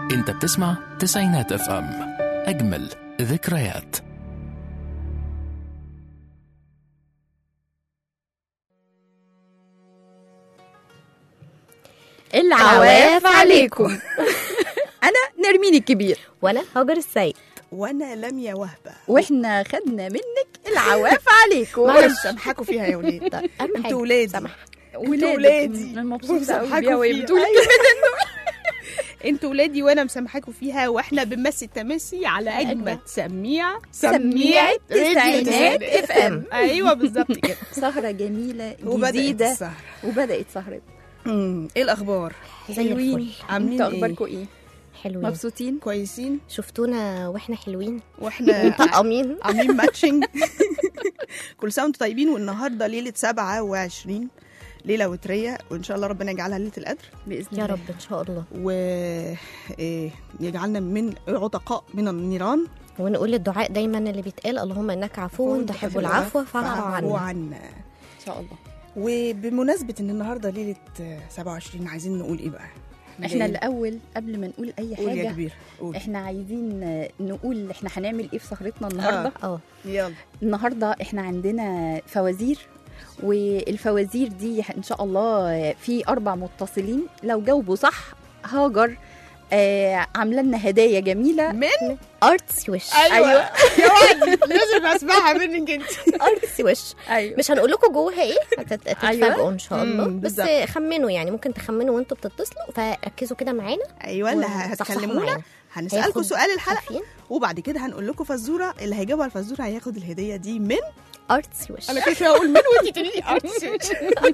انت بتسمع تسعينات اف ام اجمل ذكريات العواف عليكم انا نرمين الكبير وانا هاجر السيد وانا لميا وهبه واحنا خدنا منك العواف عليكم معلش. سامحاكوا فيها يا ولاد طيب اهم حاجه انتوا ولادي سامح ولادك. ولادي. انا مبسوطه قوي ومسامحاكوا بيها وهي فيها. بتقول أيوة. انتوا ولادي وانا مسامحاكوا فيها واحنا بنمسي التمسي على اجمد سميع سميعة تسعينات اف ام ايوه بالظبط كده سهرة جميلة وبدات جديدة السهره وبدأت سهرة أمم، ايه الاخبار زي الفل عاملين انتوا ايه اخباركم ايه؟ حلوين مبسوطين؟ كويسين شفتونا واحنا حلوين واحنا مطقمين عاملين ماتشنج كل سنه وانتم طيبين والنهارده ليله 27 ليله وتريه وان شاء الله ربنا يجعلها ليله القدر بإذن يا الله رب ان شاء الله ويجعلنا من عتقاء من النيران ونقول الدعاء دايما اللي بيتقال اللهم انك عفو تحب العفو فاعف فاعفو عنا عنا ان شاء الله وبمناسبة ان النهارده ليلة آه، 27 عايزين نقول ايه بقى؟ احنا الاول قبل ما نقول اي قول يا حاجة كبير قول احنا عايزين آه، نقول احنا هنعمل ايه في سهرتنا النهارده اه يلا النهارده احنا عندنا فوازير والفوازير دي ان شاء الله في اربع متصلين لو جاوبوا صح هاجر آه عامله لنا هدايا جميله من ارتس وش ايوه يا وادي لازم اسمعها منك انت ارتس وش ايوه مش هنقول لكم جواها ايه هتت- هتتفاجئوا ان شاء الله مم، بس بالظبط. خمنوا يعني ممكن تخمنوا وانتوا بتتصلوا فركزوا كده معانا ايوه اللي وصحصحوا هتكلمونا معانا. هنسالكم هياخد- سؤال الحلقه عارفين وبعد كده هنقول لكم فزوره اللي هيجاوب على الفزوره هياخد الهديه دي من ارتس وش انا كنت هقول من وانت تقولي لي أرتس.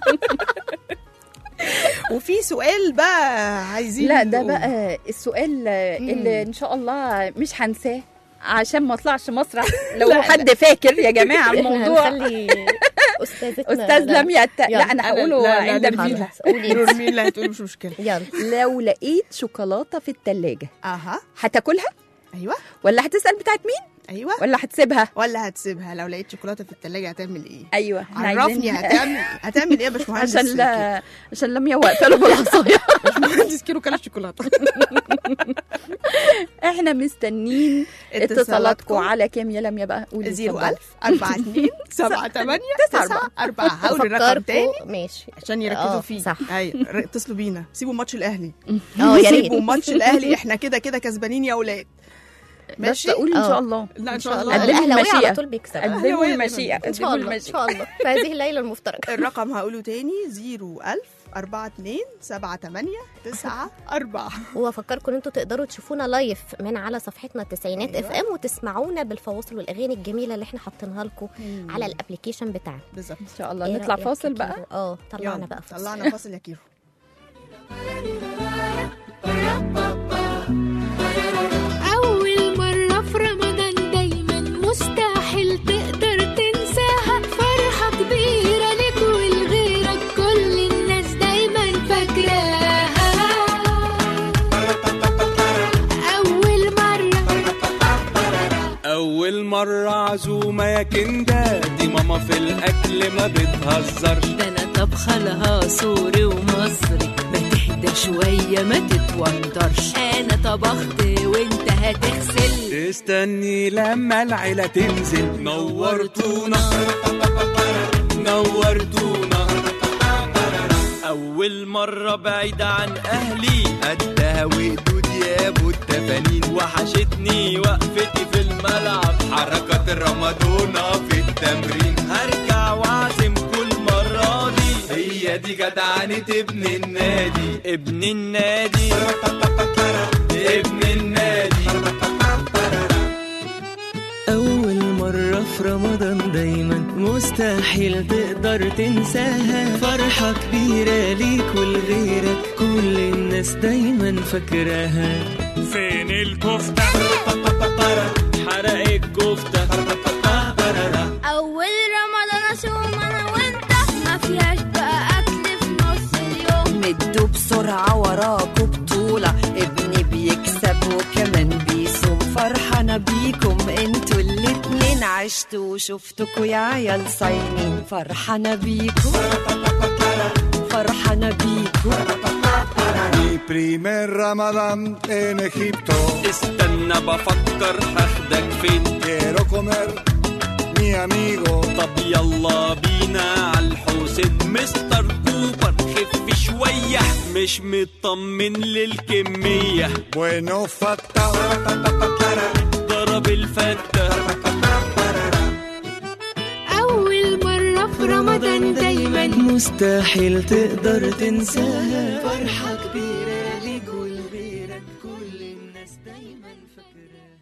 وفي سؤال بقى عايزين لا ده نقول. بقى السؤال آه، اللي ان شاء الله مش هنساه عشان ما اطلعش مسرح لو لا، حد فاكر يا جماعه احنا الموضوع هنخلي استاذتنا استاذ لا. لميا الت... لا يلا. انا أنا- هقوله لا، لا، عند لا، الفيلا خلاص قولي نور مين اللي هتقول مش مشكله يلا لو لقيت شوكولاته في التلاجة اها هتاكلها ايوه ولا هتسال بتاعت مين ايوه ولا هتسيبها ولا هتسيبها لو لقيت شوكولاته في الثلاجه هتعمل ايه ايوه إحنا عرفني عايزين- هتعمل هتعمل ايه يا باشمهندس عشان لا عشان لميا واقفه له بالعصايه باشمهندس كيلو كلا شوكولاته احنا مستنين اتصالاتكم على كام يا لميا بقى قولي اتفضلي. 01000 42 7 8 9 4 هقول الرقم فكركوا تاني ماشي عشان يركزوا آه، فيه صح. ايوه ر- اتصلوا بينا سيبوا ماتش الاهلي اه يا ريت سيبوا ماتش الاهلي احنا كده كده كسبانين يا اولاد بس ماشي قولي ان آه. شاء الله لا ان شاء الله قدموا الاهلاويه المشيئة. على طول بيكسب قدموا أهلاوية المشيئه ان شاء قدموا الله ان المشيئة. شاء الله في هذه الليله المفترجه الرقم هقوله تاني 01000 42 7 8 9 4 وافكركم ان انتوا تقدروا تشوفونا لايف من على صفحتنا التسعينات اف ام وتسمعونا بالفواصل والاغاني الجميله اللي احنا حاطينها لكم على الابلكيشن بتاعنا بالظبط ان شاء الله إيه نطلع رأيك فاصل يا بقى كيرو؟ اه طلعنا يلا، بقى فاصل طلعنا فاصل يا كيرو أول مرة في رمضان دايما مستحيل تقدر تنساها فرحة كبيرة لك ولغيرك كل الناس دايما فاكراها أول مرة أول مرة عزومة يا كندا دي ماما في الأكل ما بتهزرش ده انا طبخه لها سوري ومصري ما تهدى شويه ما تتوترش انا طبخت وانت هتغسل استني لما العيلة تنزل نورتونا نورتونا أول مرة بعيد عن أهلي قدها وقدود يا أبو التفانين وحشتني وقفتي في الملعب حركات الرمادونا في التمرين هرجع وأعزم كل مرة دي هي دي جدعنة ابن النادي ابن النادي ابن النادي أول مرة في رمضان دايما مستحيل تقدر تنساها فرحة كبيرة ليك ولغيرك كل الناس دايما فاكراها فين الكفتة حرق الكفتة أول رمضان أصوم أنا وأنت ما فيهاش بقى أكل في نص اليوم مدوا بسرعه وراكوا بطوله ابني بيكسب وكمان بيصوم فرحانه بيكم انتوا الاتنين عشتوا وشفتكوا يا عيال صايمين فرحانه بيكم فرحانه بيكم primer Ramadán en Egipto. استنى بفكر هاخدك فين Quiero comer, mi amigo. طب يلا بينا عالحسين مستر كوبر خف شوية مش مطمن للكمية Bueno, fata, ضرب الفتة أول مرة في رمضان دايما مستحيل تقدر تنساها فرحة كبيرة ليك ولغيرك كل الناس دايما فاكراها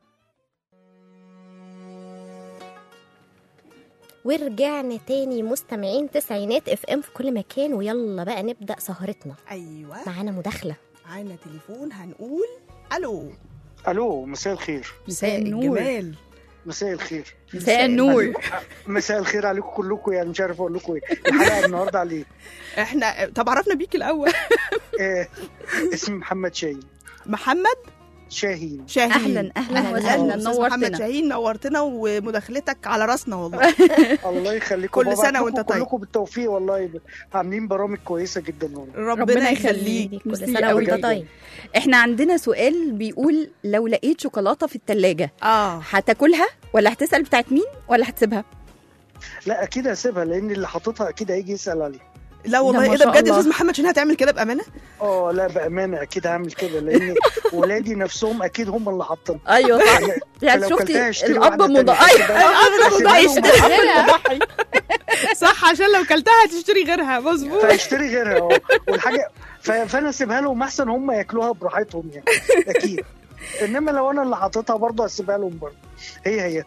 ورجعنا تاني مستمعين تسعينات اف ام في كل مكان ويلا بقى نبدا سهرتنا ايوه معانا مداخله معانا تليفون هنقول الو الو مساء الخير مساء النور الجمال مساء الخير مساء النور مساء الخير عليكم كلكم يعني مش عارف اقول لكم ايه الحلقه النهارده على ايه احنا طب عرفنا بيك الاول آه، اسمي محمد شاهين محمد شاهين شاهين اهلا اهلا وسهلا أستاذ محمد نورتنا شاهين نورتنا ومداخلتك على راسنا والله الله يخليكم كل سنة وأنت طيب. كلكم بالتوفيق والله عاملين برامج كويسه جدا والله ربنا يخليك كل ميرسي سنه قوي. وانت طيب احنا عندنا سؤال بيقول لو لقيت شوكولاته في التلاجة اه هتاكلها ولا هتسال بتاعت مين ولا هتسيبها لا اكيد هسيبها لان اللي حاططها اكيد هيجي يسال عليها لا والله ما ايه ده شاء بجد يا الله. استاذ محمد شاهين هتعمل كده بامانه اه لا بامانه اكيد هعمل كده لان ولادي نفسهم اكيد هم اللي حاطينها ايوه صح يعني فلو شفتي كلتها اشتري الاب واحدة مض... تانية. ايوه الأب الاب مضحي. مضحي صح عشان لو كلتها هتشتري غيرها مظبوط فيشتري غيرها اه والحاجه ف- فانا اسيبها لهم احسن هم ياكلوها براحتهم يعني اكيد انما لو انا اللي حاططها برضه هسيبها لهم برضه هي هي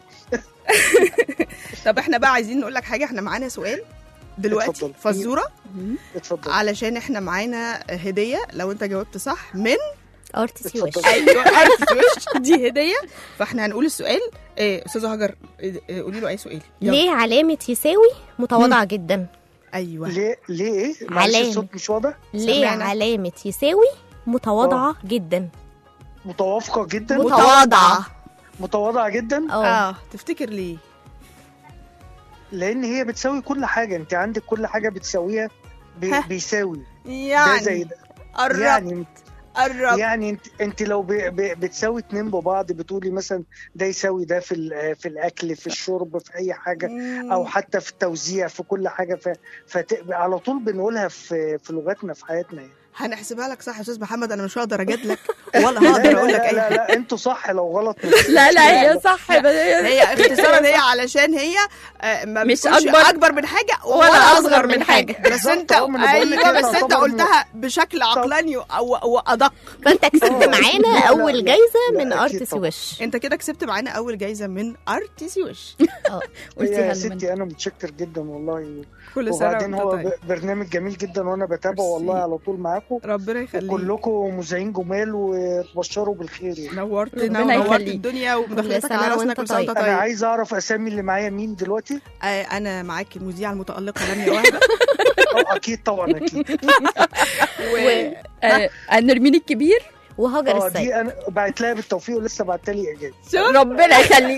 طب احنا بقى عايزين نقول لك حاجه احنا معانا سؤال دلوقتي اتفضل. فزوره اتفضل علشان احنا معانا هديه لو انت جاوبت صح من ارتسي وش اتفضل. ايوه عارف وش دي هديه فاحنا هنقول السؤال ايه استاذه هاجر إيه، إيه، قولي له اي سؤال يلا. ليه علامه يساوي متواضعه جدا ايوه ليه ليه ايه معلش علام. الصوت مش واضح ليه سمعنا. علامه يساوي متواضعه جدا متوافقه جدا متواضعه متواضعه جدا اه اه تفتكر ليه لان هي بتساوي كل حاجه انت عندك كل حاجه بتساويها بي ها. بيساوي ده زي يعني ده قرب يعني قرب يعني انت انت لو ب... ب... بتساوي اتنين ببعض بتقولي مثلا ده يساوي ده في ال... في الاكل في الشرب في اي حاجه او حتى في التوزيع في كل حاجه ف... فت... على طول بنقولها في في لغتنا في حياتنا يعني. هنحسبها لك صح يا استاذ محمد انا مش هقدر اجادلك ولا هقدر اقول لك لا اي لا, حاجه لا انتوا صح لو غلط لا لا هي صح بس هي- هي اختصارا هي علشان هي آه، ما مش بتكونش أكبر- اكبر من حاجه ولا ولا أصغر اصغر من من حاجة. حاجه بس بالظبط، انت اه، ما أنا بقول لك ايوه كده بس انت تعتبر قلتها بشكل عقلاني او وادق فانت كسبت لا، معانا لا، اول لا، جايزه لا، من أكيد ارتسي طبعا. وش انت كده كسبت معانا اول جايزه من ارتسي وش قلتيها يا لمن- ستي انا متشكر جدا والله كل سنه وبعدين وانت هو طيب ب- برنامج جميل جدا وانا بتابعه والله ميرسي. على طول معاكم ربنا يخليك كلكم مذيعين جمال وتبشروا بالخير يعني. نورتنا ربنا ونورت يخليك. الدنيا ومداخلتك سنة على راسنا وانت كل سنه وانت طيب. انا طيب عايز اعرف اسامي اللي معايا مين دلوقتي آه، انا معاك المذيعه المتالقه لميا وهبه اه اكيد طبعا اكيد و... آه، آه، نرمين الكبير وهاجر اه السيد دي انا بعت لها بالتوفيق ولسه بعت لي اجازه ربنا يخليك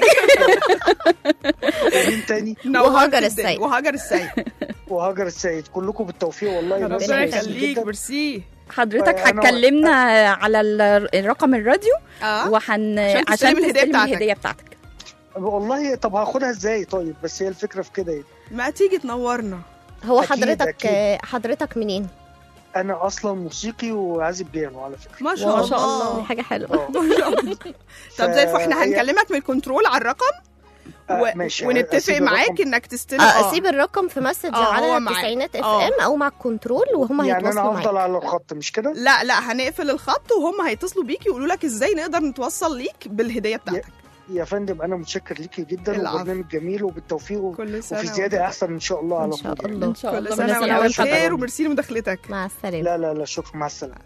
ومين تاني نورت وهاجر الدنيا. السيد. وهاجر السيد وهاجر السيد كلكم بالتوفيق والله ناس ربنا كويسين يخليك جدا. ميرسي حضرتك آه، أنا- هتكلمنا على ال- الرقم الراديو اه وحن عشان تستلم عشان الهدية تستلم بتاعتك. الهديه بتاعتك والله طب هاخدها ازاي طيب بس هي الفكره في كده يعني. ما تيجي تنورنا هو أكيد، حضرتك أكيد. آه، حضرتك منين انا اصلا موسيقي وعازف بيانو على فكره ما شاء ما شاء الله دي حاجه حلوه اه ما شاء الله طب زي الفل احنا فهي- هنكلمك من الكنترول على الرقم آه، و... ماشي ونتفق أسيب معاك الرقم. انك تستلم اه اسيب الرقم في مسج آه، هو على معاك. تسعينات اف آه. ام او مع الكنترول وهم يعني هيتواصلوا انا معاك هفضل على الخط مش كده لا لا هنقفل الخط وهم هيتصلوا بيكي يقولوا لك ازاي نقدر نتوصل ليك بالهديه بتاعتك يا فندم انا متشكر ليكي جدا العفو. وبرنامج جميل وبالتوفيق و- كل سنه وفي زياده وانت- احسن ان شاء الله على ان شاء طول يعني. الله ان شاء كل الله سنه سنة وانت وانت بخير طيب. وميرسي لمداخلتك مع السلامه لا لا لا شكرا مع السلامه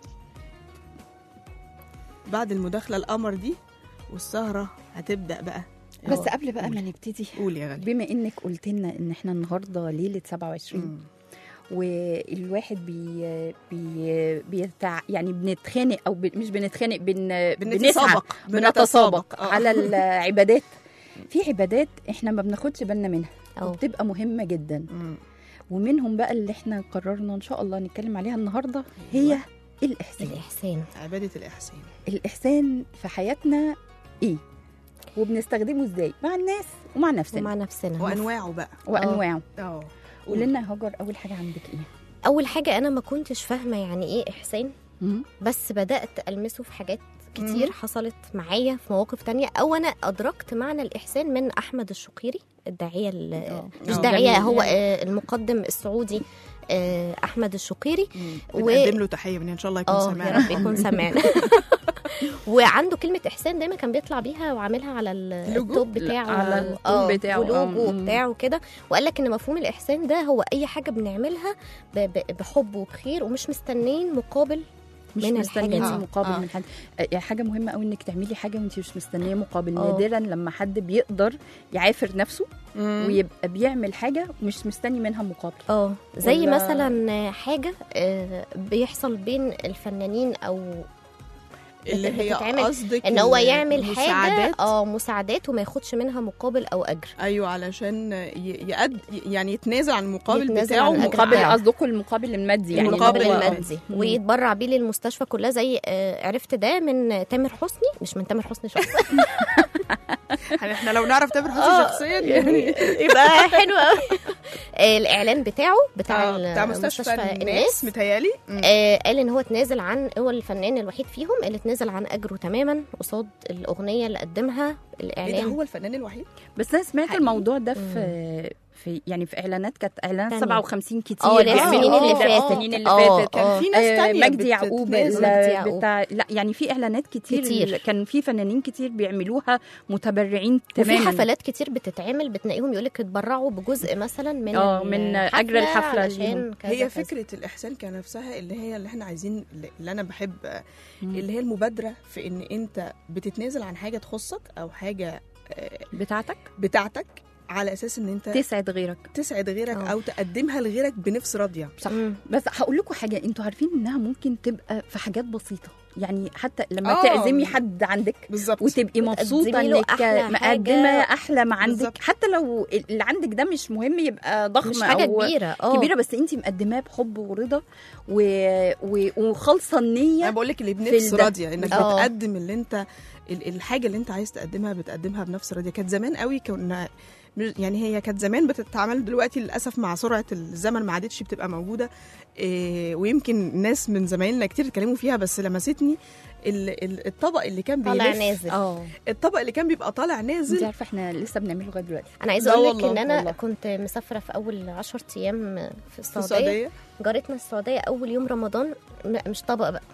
بعد المداخله القمر دي والسهره هتبدا بقى بس قبل بقى ما نبتدي قول يا غالي بما انك قلت لنا ان احنا النهارده ليله 27 مم. والواحد بي بي بيتع يعني بنتخانق او ب... مش بنتخانق بن... بنسعى بنتسابق بنتسابق آه. على العبادات في عبادات احنا ما بناخدش بالنا منها أو. وبتبقى مهمه جدا مم. ومنهم بقى اللي احنا قررنا ان شاء الله نتكلم عليها النهارده هي الاحسان الاحسان عباده الاحسان الاحسان في حياتنا ايه وبنستخدمه ازاي مع الناس ومع نفسنا ومع نفسنا وانواعه بقى وانواعه اه قولي لنا يا هاجر اول حاجه عندك ايه اول حاجه انا ما كنتش فاهمه يعني ايه احسان مم. بس بدات المسه في حاجات كتير حصلت معايا في مواقف تانية او انا ادركت معنى الاحسان من احمد الشقيري الداعيه ال- مش آه. داعيه جميل. هو آه، المقدم السعودي آه، احمد الشقيري و- ونقدم له تحيه من ان شاء الله يكون اه يا سمعنا رب يكون سمعنا وعنده كلمة إحسان دايما كان بيطلع بيها وعاملها على ال- اللوجو؟ التوب بتاعه على التوب آه، بتاعه، ولوجو آه، مم. بتاعه كده وقال لك إن مفهوم الإحسان ده هو أي حاجة بنعملها ب- ب- بحب وبخير ومش مستنين مقابل مش من مستنيه الحاجة دي. مقابل آه. من حد آه، حاجه مهمه قوي انك تعملي حاجه وانت مش مستنيه مقابل آه. نادرا لما حد بيقدر يعافر نفسه مم. ويبقى بيعمل حاجه ومش مستني منها مقابل اه زي ولا- مثلا حاجة آه، بيحصل بين الفنانين أو اللي هي بتتعمل قصدك ان هو ال- يعمل حاجه المساعدات؟ اه مساعدات وما ياخدش منها مقابل او اجر ايوه علشان ي- يقد يعني يتنازل عن المقابل يتنازل بتاعه عن الأجر مقابل بتاعه. قصدكم المقابل المادي يعني المقابل المقابل هو- المادي مم. ويتبرع بيه للمستشفى كلها زي آه، عرفت ده من تامر حسني مش من تامر حسني شخصيا يعني احنا لو نعرف تامر آه، حسني شخصيا يعني يبقى حلو قوي الاعلان بتاعه بتاع, آه، بتاع مستشفى الناس متهيالي مم. آه قال ان هو اتنازل عن هو الفنان الوحيد فيهم اللي اتنازل عن اجره تماما قصاد الاغنيه اللي قدمها ايه ده الاعلان هو الفنان الوحيد بس انا سمعت حقيقي؟ الموضوع ده في في يعني في اعلانات كانت اعلانات تانية. 57 كتير اه اللي هي بيعملوا السنين اللي كده. فاتت السنين اللي آه، فاتت آه. كان في ناس آه، تانية مجدي يعقوب بتتنازل. ال- مجدي يعقوب. بتاع لا يعني في اعلانات كتير, كتير. كان في فنانين كتير بيعملوها متبرعين وفي تماما حفلات كتير بتتعمل بتلاقيهم يقول لك اتبرعوا بجزء مثلا من آه، من أجر الحفلة ليهم. علشان كذا هي كذا. فكره الاحسان كنفسها اللي هي اللي احنا عايزين اللي انا بحب اللي هي المبادره في ان انت بتتنازل عن حاجه تخصك او حاجه آه، بتاعتك بتاعتك على اساس ان انت تسعد غيرك تسعد غيرك آه. او تقدمها لغيرك بنفس راضيه مم. بس هقول لكم حاجه انتوا عارفين انها ممكن تبقى في حاجات بسيطه يعني حتى لما آه. تعزمي حد عندك بالظبط وتبقي مبسوطه وتقدمي له انك أحلى مقدمه حاجة. احلى ما عندك بالظبط. حتى لو اللي عندك ده مش مهم يبقى ضخم مش حاجه أو كبيره اه كبيره بس انت مقدماه بحب ورضا و... و... وخالصه انا النيه بقول لك اللي في بنفس الده. راضيه انك آه. بتقدم اللي انت ال- الحاجه اللي انت عايز تقدمها بتقدمها بنفس راضيه كانت زمان قوي كنا مش- يعني هي كانت زمان بتتعمل دلوقتي للاسف مع سرعه الزمن ما عادتش بتبقى موجوده إيه ويمكن ناس من زمايلنا كتير اتكلموا فيها بس لمستني ال- ال- الطبق اللي كان طالع بيلف نازل اه الطبق اللي كان بيبقى طالع انت نازل عارفه احنا لسه بنعمله لغايه دلوقتي انا عايزه لا اقول لك والله، ان انا والله. كنت مسافره في اول 10 ايام في في السعوديه, السعوديه جارتنا السعوديه اول يوم رمضان لا مش طبق بقى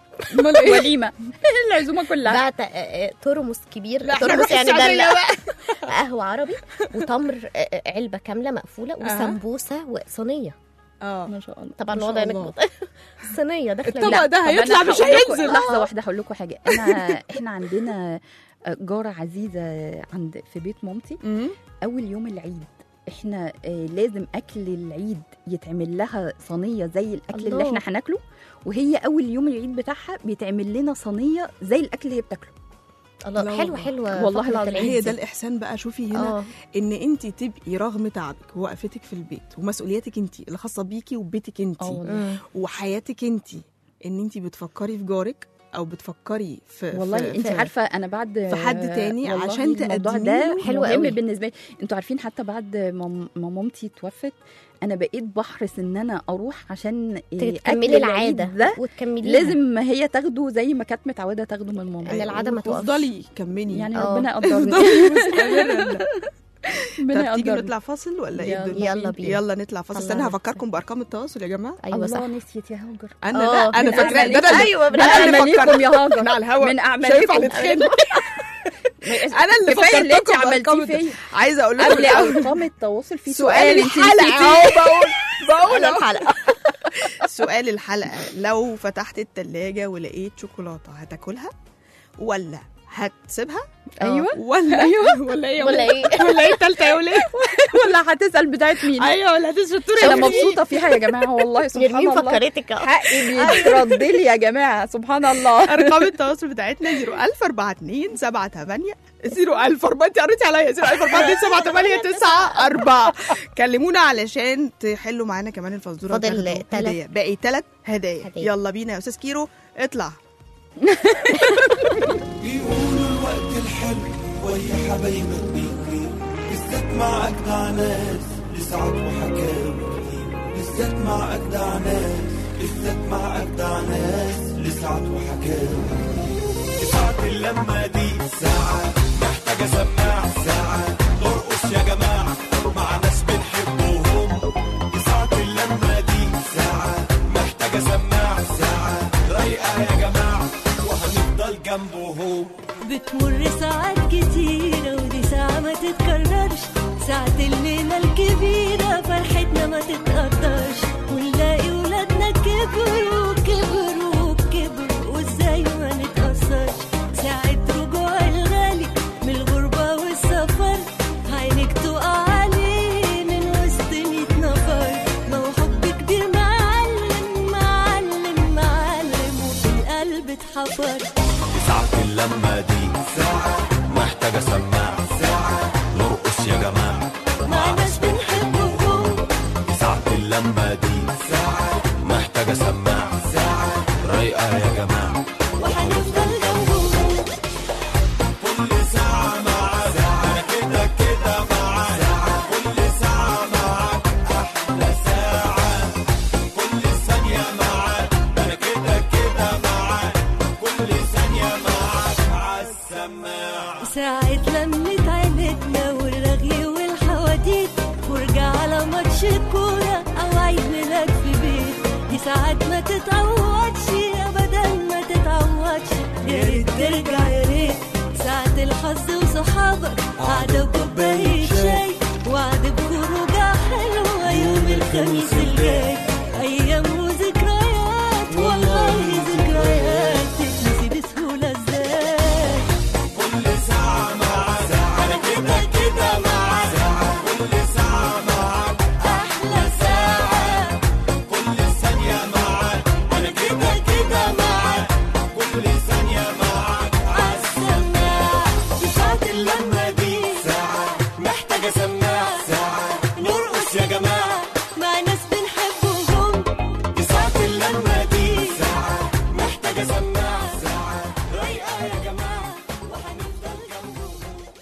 وليمه العزومه كلها بعت آه، آه، ترمس كبير لا احنا ترمس نروح يعني السعوديه دلة بقى قهوه عربي وتمر آه، آه، علبه كامله مقفوله وسمبوسه وصينيه اه ما شاء الله طبعا ما شاء الوضع الله. انك الصينيه داخله الطبق لا. ده طب هيطلع أنا مش هقول لكم- هينزل لحظه واحده هقول لكم حاجه انا احنا عندنا جاره عزيزه عند في بيت مامتي مم. اول يوم العيد احنا آه، لازم اكل العيد يتعمل لها صينيه زي الاكل اللي الله. احنا هناكله وهي اول يوم العيد بتاعها بيتعمل لنا صينيه زي الاكل اللي هي بتاكله الله لا حلوه والله. حلوه والله فقرة العظيم. العيد هي دي. ده الاحسان بقى شوفي هنا اه ان انت تبقي رغم تعبك ووقفتك في البيت ومسؤولياتك انت اللي خاصه بيكي وبيتك انت اه والله. مم. وحياتك انت ان انت بتفكري في جارك او بتفكري في والله في انت في- عارفه انا بعد في حد تاني والله عشان الموضوع تقدمي ده له حلو مهم قوي. بالنسبه لي انتوا عارفين حتى بعد ما ما مامتي توفت انا بقيت بحرص ان انا اروح عشان إيه، تكملي أكل العيد العاده ده وتكملي لازم هي تاخده زي ما كانت متعوده تاخده من ماما إن العادة ما توقفش. وافضلي كملي يعني اه. ربنا يقدرني افضلي مستمره ربنا طب تيجي يقدرني نطلع فاصل ولا ايه يلا الدنيا؟ يلا بينا. يلا نطلع فاصل طلع استنى نفسك. هفكركم بارقام التواصل يا جماعه ايوه صح الله نسيت يا هاجر انا اه، لا انا من فاكره ده أعمالكم. انا ايوه من أنا اللي اعمالكم فكرت. يا هاجر من على الهوا من مش هينفع اعمالكم نتخانق انا اللي كفايه اللي انت فكرتكم عملتيه بارقام فيا عايزه اقول قبل لكم ارقام التواصل في سؤال سؤال انت الحلقه نسيتيه اهو بقول بقول أهو. الحلقه سؤال الحلقه لو فتحت التلاجة ولقيت شوكولاته هتاكلها ولا هتسيبها ايوه ولا ايوه ولا ايه ولا ايه ولا ايه التالتة يا ولاد ولا هتسال بتاعت مين ايوه ولا هتشطوري انا مبسوطه فيها يا جماعه والله سبحان نرمين الله فكرتك اه. حقي بيترد لي يا جماعه سبحان الله ارقام التواصل بتاعتنا 01000 42 78 01000 4 انت قريتي عليا 01000 42 78 94 كلمونا علشان تحلوا معانا كمان الفزوره فاضل وتاخدوا تلات. هديه باقي ثلاث هدايا هدايا. يلا بينا يا استاذ كيرو اطلع بيقولوا الوقت الحلو ويا حبايبك بيجي بالذات مع أجدع ناس لسعد وحكاوي كتير بالذات مع أجدع ناس بالذات مع أجدع ناس لسعد وحكاوي ساعة اللمة دي ساعة محتاجة سماع ساعة ارقص يا جماعة مع ناس بنحبهم ساعة اللمة دي ساعة محتاجة سماع ساعة رايقة يا جماعة وهنفضل جنبهم بتمر ساعات كتيرة ودي ساعة ما تتكررش ساعة الليلة الكبيرة فرحتنا ما تتقدرش ونلاقي ولادنا كبروا كبروا كبروا وازاي ما نتأثرش ساعة رجوع الغالي من الغربة والسفر عينك تقع عليه من وسط ميت نفر ما هو حب كبير معلم معلم معلم وفي القلب اتحفر ساعة اللمة دي ساعة محتاجة سماع ساعة نرقص يا جماعة مع ناس بنحبهم ساعة اللمة دي ساعة محتاجة سماع ساعة رايقة يا جماعة وهنفضل جنبهم كل ساعة معاك أنا كده كده معاك كل ساعة معاك أحلى ساعة كل ثانية معاك أنا كده كده معاك كل ثانية معاك عالسماعة ساعة لمة عيلتنا والرغي والحواديت فرجة على ماتش كورة أو عيد ميلاد في بيت دي ساعات ما تتعوضش أبدا ما تتعوضش يا ريت ترجع يا ريت ساعة الحظ وصحابك قعدة وكوباية شاي وعد بخروجة حلوة يوم الخميس الجاي أيام وذكريات والله ذكريات تتنسي بسهولة ازاي كل ساعة معاك أنا كده كده معاك كل ساعة معاك أحلى ساعة كل ثانية معاك أنا كده كده معاك كل ثانية معاك عالسماع في ساعة اللمة دي ساعة محتاجة سماع ساعة نرقص يا جماعة مع ناس بنحبهم دي ساعة اللمة دي ساعة محتاجة سماع ساعة رايقة يا جماعة وهنفضل جنبهم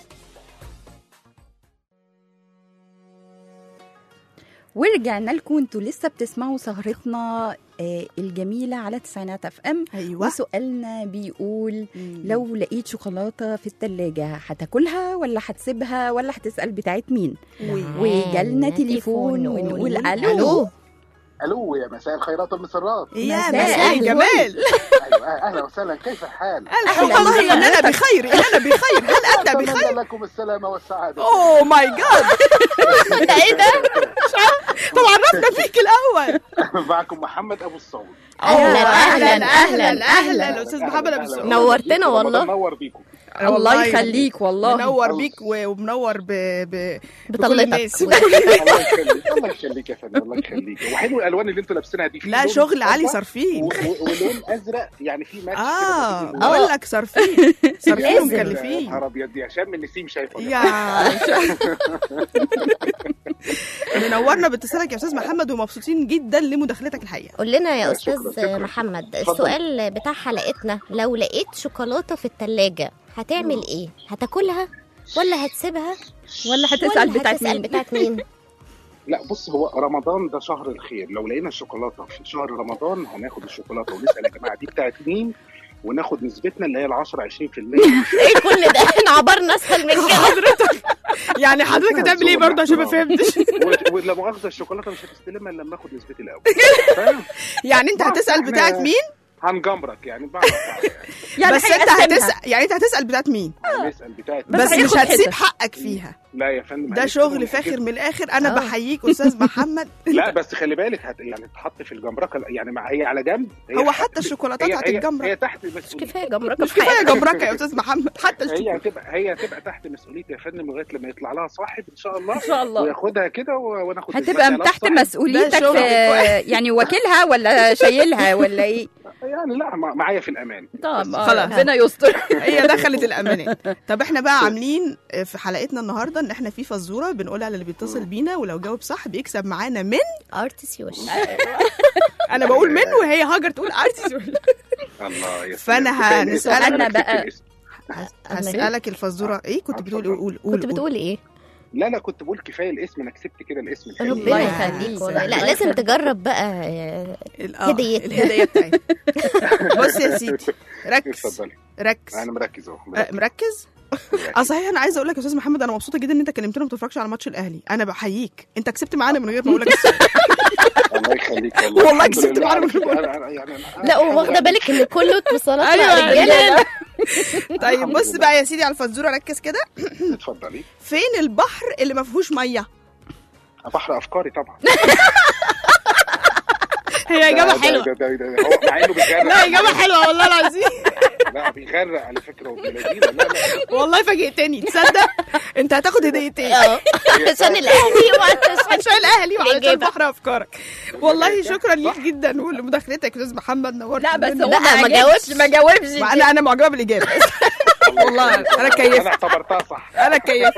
ورجعنا لكم انتوا لسه بتسمعوا سهرتنا آه، الجميلة على تسعينات اف ام ايوه وسؤالنا بيقول لو لقيت شوكولاتة في التلاجة هتاكلها ولا هتسيبها ولا هتسأل بتاعت مين وجالنا تليفون ونقول ألو الو الو يا مساء الخيرات والمسرات يا مساء مساء الفل. الجمال ايوه اهلا وسهلا كيف الحال؟ الحمد والله اننا بخير اننا بخير هل انت اتمنى بخير لكم السلامه والسعاده اوه ماي جاد ده ايه ده طب عرفنا فيك الاول معكم محمد ابو الصوت اهلا اهلا اهلا اهلا استاذ محمد ابو أهلاً، السعود أهلاً. نورتنا والله. منور بيكم الله يخليك والله منور بيك و- ومنور ب... ب... بكل بطلتك. الناس الله يخليك الله يخليك يا فندم الله يخليك وحلو الالوان اللي انتوا لابسينها دي في لا لون شغل علي أصفر صارفين و- و- ولون ازرق يعني في ماتش اه كده بقول لك صارفين صارفين لازم. ومكلفين نهار ابيض دي عشان من نسيم شايفه يا منورنا باتصالك يا استاذ محمد ومبسوطين جدا لمداخلتك الحقيقه قول لنا يا شكراً، استاذ شكراً. محمد اتفضل. السؤال بتاع حلقتنا لو لقيت شوكولاته في التلاجة هتعمل ايه هتاكلها ولا هتسيبها ولا هتسأل ولا بتاعت هتسأل مين بتاعت مين لا بص هو رمضان ده شهر الخير لو لقينا الشوكولاته في شهر رمضان هناخد الشوكولاته ونسال يا جماعه دي بتاعت مين وناخد نسبتنا اللي هي ال 10 20% ايه كل ده احنا عبرنا اسهل من كده حضرتك يعني حضرتك هتعمل ايه برضه عشان ما فهمتش و- ولا مؤاخذه الشوكولاته مش هتستلمها الا لما اخد نسبتي الاول فاهم؟ يعني انت هتسال إحنا بتاعت مين هنجمرك يعني بعد يعني بس انت هيقسمها. هتسال يعني انت هتسال بتاعت مين هنسال بتاعت بس بس مش هياخد هتسيب حتة. حقك فيها لا يا فندم ده هنستلم شغل الحاجات فاخر من الاخر انا آه. بحييك استاذ محمد لا بس خلي بالك هت يعني تحط في الجمركه يعني مع هي على جنب هي هو تحت- حتى الشوكولاتات هي- هي- هتتجمرك هي تحت مش مسؤوليتي كفايه جمركه مش في كفايه حياتك جمركه يا استاذ محمد حتى هي الشوكولاتة. هتبقى هي هتبقى تحت مسؤوليتي يا فندم لغايه لما يطلع لها صاحب ان شاء الله ان شاء الله وياخدها كده و- وناخد هتبقى نسبتها تحت على مسؤوليتك ده شغل. في يعني واكلها ولا شايلها ولا ايه الصاحب. يعني لا مع- معايا في الامان طب خلاص. آه، ربنا يستر هي دخلت الامانات طب احنا بقى عاملين في حلقتنا النهارده ان احنا في فزوره بنقولها للي بيتصل بينا ولو جاوب صح بيكسب معانا من ارتس وش انا بقول من وهي هاجر تقول ارتس الله يا فأنا سلام. كفاية الاسم. هنسألك أنا بقى- كتبت الاسم. هسألك الفزورة ايه كنت بتقول اتفضل. قول قول كنت بتقول ايه لا لا كنت بقول كفايه الاسم انا كسبت كده الاسم الحقيقي. ربنا الله يخليك يخليك. والله لا الله لازم يخليك. تجرب بقى آه، ال- آه، هديتنا. الهدية بتاعتي بص يا سيدي ركز اتفضلي ركز انا مركز اهو آه، مركز. مركز اه صحيح انا عايزه اقول لك يا استاذ محمد انا مبسوطه جدا ان انت كلمتنا ما بتتفرجش على ماتش الاهلي انا بحييك انت كسبت معانا من غير ما اقول لك الله يخليك والله والله الحمد كسبت لله معانا على من فكرة. غير- أنا- أنا- يعني أنا- لا أنا واخده بحاول بالك ان كله اتصالات أيوة، مع رجاله طيب الحمد بص لله. بقى يا سيدي على الفزوره ركز كده اتفضلي فين البحر اللي ما فيهوش ميه بحر افكاري طبعا هي اجابه ده- حلوه ده- ده- ده- ده- هو مع انه بيغرق لا اجابه حلوه والله العظيم لا بيغرق على فكره وبلادينا لا لا والله فاجئتني تصدق انت هتاخد هديتين اه عشان الاهلي وعشان عشان الاهلي وعشان الإجابة. بحر افكارك والله شكرا ليك جدا ولمداخلتك يا استاذ محمد نورت لا بس الدنيا. هو لا، ما ما جاوبش ما جاوبش انا انا معجبه بالاجابه والله انا كيفت انا اعتبرتها صح انا كيفت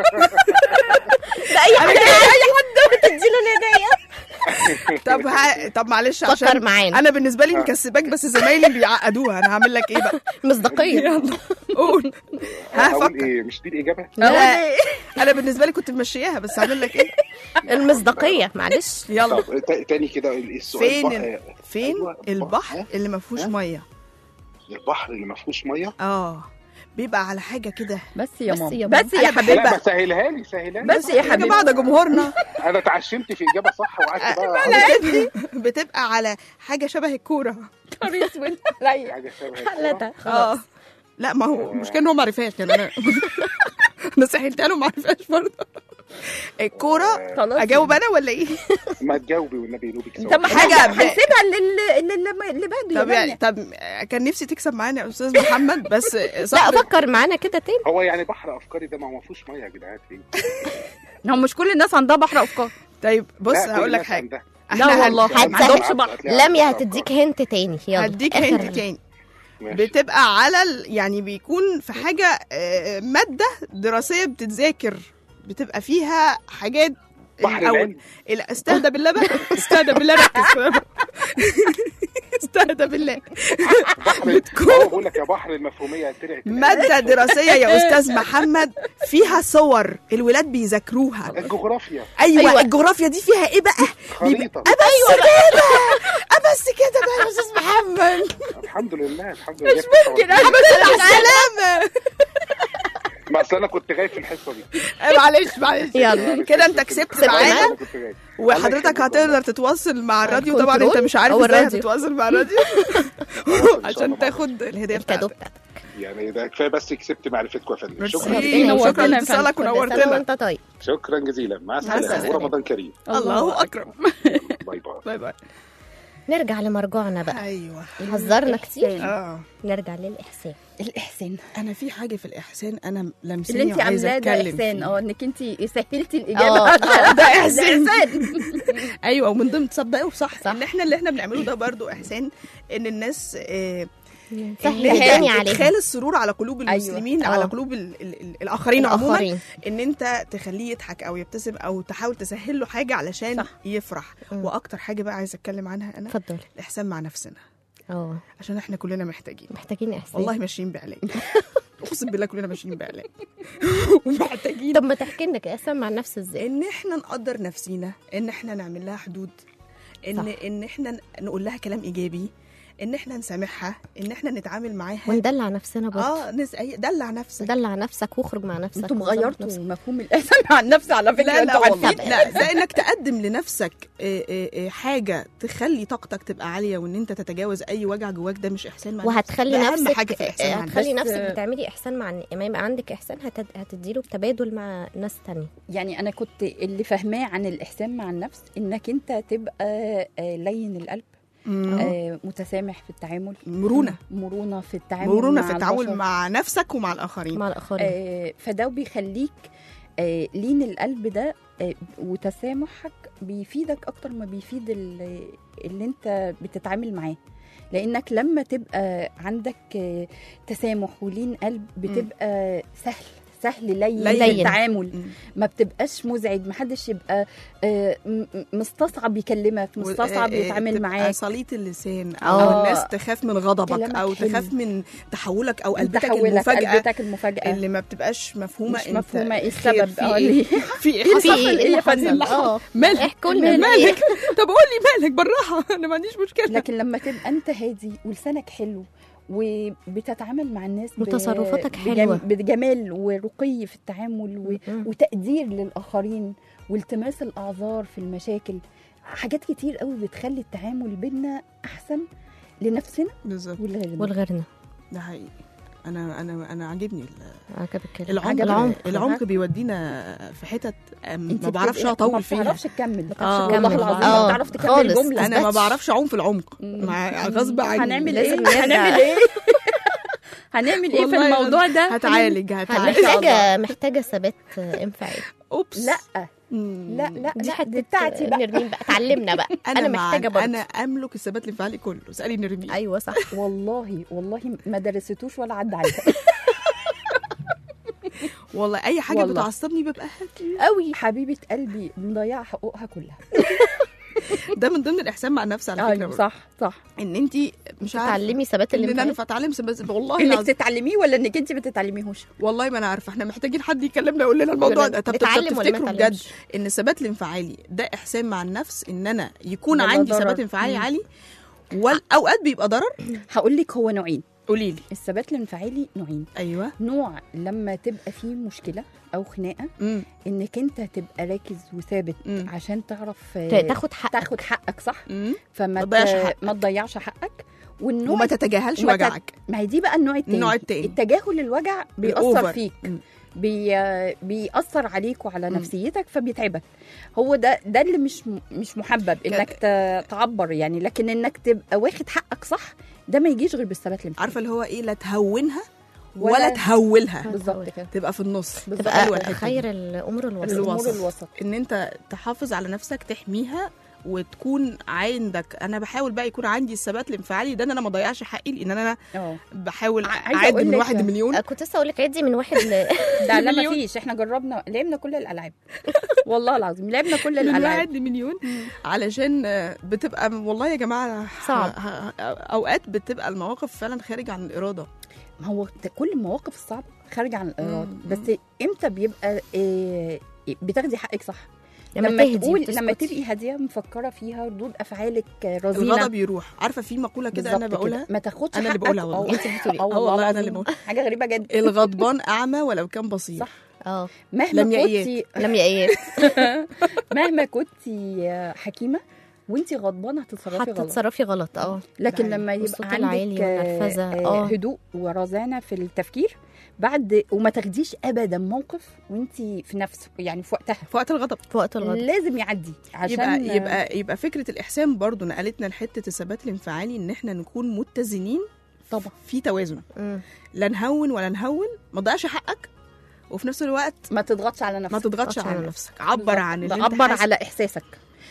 ده اي حد اي حد بتديله الهديه طب ها... طب معلش فكر عشان معانا. انا بالنسبه لي مكسباك بس زمايلي بيعقدوها انا هعمل لك ايه بقى مصداقيه يلا قول ها اقول فكر ايه مش دي الاجابه لا انا بالنسبه لي كنت ممشياها بس هعمل لك ايه المصداقيه معلش يلا طب تا- تاني كده السؤال فين بقى- ال... فين أيوة، البحر ها؟ اللي ما فيهوش ها؟ ميه البحر اللي ما فيهوش ميه اه بيبقى على حاجه كده بس يا بس ماما يا بس أنا يا بحب- حبيبي لا ما سهلها لي سهلها لي بس يا يا حبيبي جماعه ده جمهورنا انا اتعشمت في اجابه صح وقعدت بقى بتبقى على حاجه شبه الكوره نهار اسود عليا حاجه شبه حلتها اه لا ما هو مش كان هو ما عرفهاش يعني انا انا سهلتها له ما عرفهاش برضه الكوره خلاص اجاوب انا ولا ايه ما تجاوبي والنبي نوبك طب ما حاجة حاجه ب- هنسيبها للي اللي اللي بعده يا طب يعني مانيا. طب كان نفسي تكسب معانا يا استاذ محمد بس لا صح فكر معانا كده تاني هو يعني بحر افكاري ده ما هو ما فيهوش ميه يا جدعان فيه هو مش كل الناس عندها بحر افكار طيب بص لا، كل هقول لك الناس حاجه عندها. لا احنا والله هن- هتسهل. ما عندهمش بحر هتلاقي لميا عندها هتديك هنت تاني يلا هديك آخر هنت تاني ماشي. بتبقى على ال... يعني بيكون في حاجه آه، ماده دراسيه بتتذاكر بتبقى فيها حاجات بحر الأول العلم لا استهدى بالله بقى استهدى بالله ركز استهدى بالله بحر هو بقول لك يا بحر المفهوميه طلعت ماده دراسيه يا استاذ محمد فيها صور الولاد بيذاكروها الجغرافيا ايوه, أيوة. أيوة. الجغرافيا دي فيها ايه بقى خريطه بس كده بس كده بقى يا استاذ محمد الحمد لله الحمد لله مش ممكن سلامه ما اصل انا كنت غايب في الحصه دي معلش معلش يلا. كده انت كسبت كسبت معانا معانا. أنا كنت غايب. وحضرتك هتقدر تتواصل مع الراديو طبعا انت الكنترول مش عارف أو ازاي الراديو. هتتواصل مع الراديو الله عشان معاك. تاخد الهديه الكادو بتاعتك بتاعتك يعني ده كفايه بس كسبت معرفتكم يا فندم ميرسي شكرا ربنا شكرا يوفقنا يا لاتصالك كل ونورت سنه لنا وانت طيب شكرا جزيلا مع السلامه السلامة. ورمضان كريم الله اكرم باي باي باي باي نرجع لمرجوعنا بقى ايوه هزرنا كتير اه نرجع للاحسان الاحسان انا في حاجه في الاحسان انا لمساني اللي انت وعايزه عاملاه ده اتكلم احسان فيه. اه انك انت سهلتي اه الاجابه آه، ده احسان احسان ايوه ومن ضمن تصدقوا صح, صح. صح. ان احنا اللي احنا بنعمله ده برضو احسان ان الناس آه سهل إن تاني إنت عليها ادخال السرور على قلوب المسلمين أيوة. على آه. قلوب ال ال ال الاخرين عموما الآخرين. ان انت تخليه يضحك او يبتسم او تحاول تسهل له حاجه علشان صح. صح. يفرح مم. واكتر حاجه بقى عايزه اتكلم عنها انا اتفضل الاحسان مع نفسنا اه عشان احنا كلنا محتاجين محتاجين احسان والله ماشيين بعلاج اقسم بالله كلنا ماشيين بعلاج ومحتاجين طب ما تحكي لنا احسان مع النفس ازاي ان احنا نقدر نفسينا ان احنا نعمل لها حدود ان صح. صح. ان احنا نقول لها كلام ايجابي ان احنا نسامحها ان احنا نتعامل معاها وندلع نفسنا برضه اه نس... أي- دلع نفسك دلع نفسك واخرج مع نفسك انتم وظبط غيرتوا نفسك. مفهوم الاحسان مع النفس على فكره لا لا انتوا والله عارفين لا ده انك تقدم لنفسك آه، آه، آه، حاجه تخلي طاقتك تبقى عاليه وان انت تتجاوز اي وجع جواك ده مش احسان مع وهتخلي ده أهم نفسك حاجة في الإحسان مع هتخلي النفس. نفسك بس- بتعملي احسان مع لما يبقى عندك احسان هتد... هتديله بتبادل مع ناس تانية يعني انا كنت اللي فاهماه عن الاحسان مع النفس انك انت تبقى آه، لين القلب مم. آه، متسامح في التعامل مرونه مرونه في التعامل مرونه مع في التعامل البشر. مع نفسك ومع الاخرين مع الاخرين آه، فده بيخليك آه، لين القلب ده آه، وتسامحك بيفيدك اكتر ما بيفيد ال- اللي انت بتتعامل معاه لانك لما تبقى عندك آه، تسامح ولين قلب بتبقى سهل سهل لين, لين. لين. التعامل ما بتبقاش مزعج ما حدش يبقى آه، م- م- مستصعب يكلمك مستصعب و- آه، آه، يتعامل تبقى معاك سليط اللسان آه. او الناس تخاف من غضبك كلامك او حلو. تخاف من تحولك او قلبتك تحولك، المفاجاه قلبتك المفاجأة. اللي ما بتبقاش مفهومه مش انت مفهومة إيه خير، السبب؟ في آه، ايه ليه؟ في ايه في حصل إيه؟ إيه يا فندم؟ اللي آه. حصل؟ مالك احكوا لنا مالك مالك. طب قولي مالك بالراحه انا ما عنديش مشكله لكن لما تبقى انت هادي ولسانك حلو وبتتعامل مع الناس ب- وتصرفاتك بجم- حلوة. بجمال ورقي في التعامل و... وتقدير للآخرين والتماس الأعذار في المشاكل حاجات كتير قوي بتخلي التعامل بينا أحسن لنفسنا بالظبط ولغيرنا والغيرنا ده حقيقي انا انا انا عاجبني ال- عجبك العمق عجبك. العمق العمق بيودينا في حتت أم، انت ما بعرفش بتبقي- اطول ما فيها بتعرفش تكمل ما آه. بتعرفش والله العظيم ما آه، بتعرف تكمل خالص. جملة انا ما بس. بعرفش اعوم في العمق مع غصب عني هنعمل لازم ايه نرجع. هنعمل ايه هنعمل ايه في والله الموضوع لازم- ده هتعالج هتعالج محتاجه محتاجه ثبات انفعالي اوبس لا لا لا دي لا حته دي بتاعتي بقى نرمين بقى اتعلمنا بقى انا, انا مع- محتاجه برضه انا املك الثبات الانفعالي كله اسالي نرمين ايوه صح والله والله ما درستوش ولا عدى عليها والله اي حاجه والله. بتعصبني ببقى هادي قوي حبيبه قلبي مضيعه حقوقها كلها ده من ضمن الاحسان مع النفس على فكره ايوه برضه. صح صح ان انت مش عارفه تعلمي ثبات ان انا الانفعال فتعلم بس والله انك العظيم تتعلميه ولا انك انت ما تتعلميهوش والله ما انا عارفه احنا محتاجين حد يكلمنا يقول لنا الموضوع ده طب طب نتعلم ولا ما تفتكروا بجد نتعلمش؟ ان الثبات الانفعالي ده احسان مع النفس ان انا يكون ولا عندي ضرر؟ ثبات انفعالي مم. عالي واوقات بيبقى ضرر هقول لك هو نوعين قولي لي الثبات الانفعالي نوعين ايوه نوع لما تبقى فيه مشكله او خناقه مم. انك انت تبقى راكز وثابت مم. عشان تعرف ت- تاخد حقك. تاخد حقك صح مم. فما ما تضيعش ت- حقك. ما تضيعش حقك والنوع وما تتجاهلش وما تت- وجعك ما هي دي بقى النوع التاني النوع التاني. التجاهل الوجع بيأثر الأوفر. فيك مم. بي بيأثر عليك وعلى مم. نفسيتك فبيتعبك هو ده ده اللي مش م- مش محبب انك ت- تعبر يعني لكن انك تبقى واخد حقك صح ده ما يجيش غير بالثبات الانفعالي عارفه اللي هو ايه لا تهونها ولا- ولا تهولها بالظبط كده تبقى في النص بالظبط. حلوة تبقى الحتة دي. خير الامور الوسط الامور الوسط. الوسط ان انت تحافظ على نفسك تحميها وتكون عندك انا بحاول بقى يكون عندي الثبات الانفعالي ده ان انا ما اضيعش حقي لان انا اه بحاول عايزة اعد أقول من لك- واحد مليون كنت لسه اقول لك عدي من واحد ل... ده لا ما مليون. فيش احنا جربنا لعبنا كل الالعاب والله العظيم لعبنا كل من الالعاب واحد لمليون علشان آه، بتبقى والله يا جماعه صعب. ه- ه- اوقات بتبقى المواقف فعلا خارج عن الاراده ما هو ت- كل المواقف الصعبه خارجه عن الاراده مم. بس امتى بيبقى إيه بتاخدي حقك صح لما لما تهدي تقول وتسكتي. لما تبقي هاديه مفكره فيها ردود افعالك رزينه الغضب يروح عارفه في مقوله كده انا بالظبط بقولها ما تاخدش أنا اللي حقك بقولها والله. أو انت بتقولي آه والله أنا اللي بقولها. حاجه غريبه جدا الغضبان اعمى ولو كان بصير صح. اه مهما لم يأيات. كنتي لم يأيات مهما كنتي حكيمه وانت غضبانه هتتصرفي غلط هتتصرفي غلط اه لكن ده لما والصوت يبقى العالي عندك والنرفزة. آه، آه. هدوء ورزانه في التفكير بعد وما تاخديش ابدا موقف وانت في نفسه يعني في وقتها في وقت الغضب في وقت الغضب لازم يعدي عشان يبقى يبقى يبقى فكره الاحسان برضو نقلتنا لحته الثبات الانفعالي ان احنا نكون متزنين طبعا في توازن مم. لا نهون ولا نهون ما تضيعش حقك وفي نفس الوقت ما تضغطش على نفسك ما تضغطش تضغطش على على نفسك عبر عن اللي انت عبر حاسس على احساسك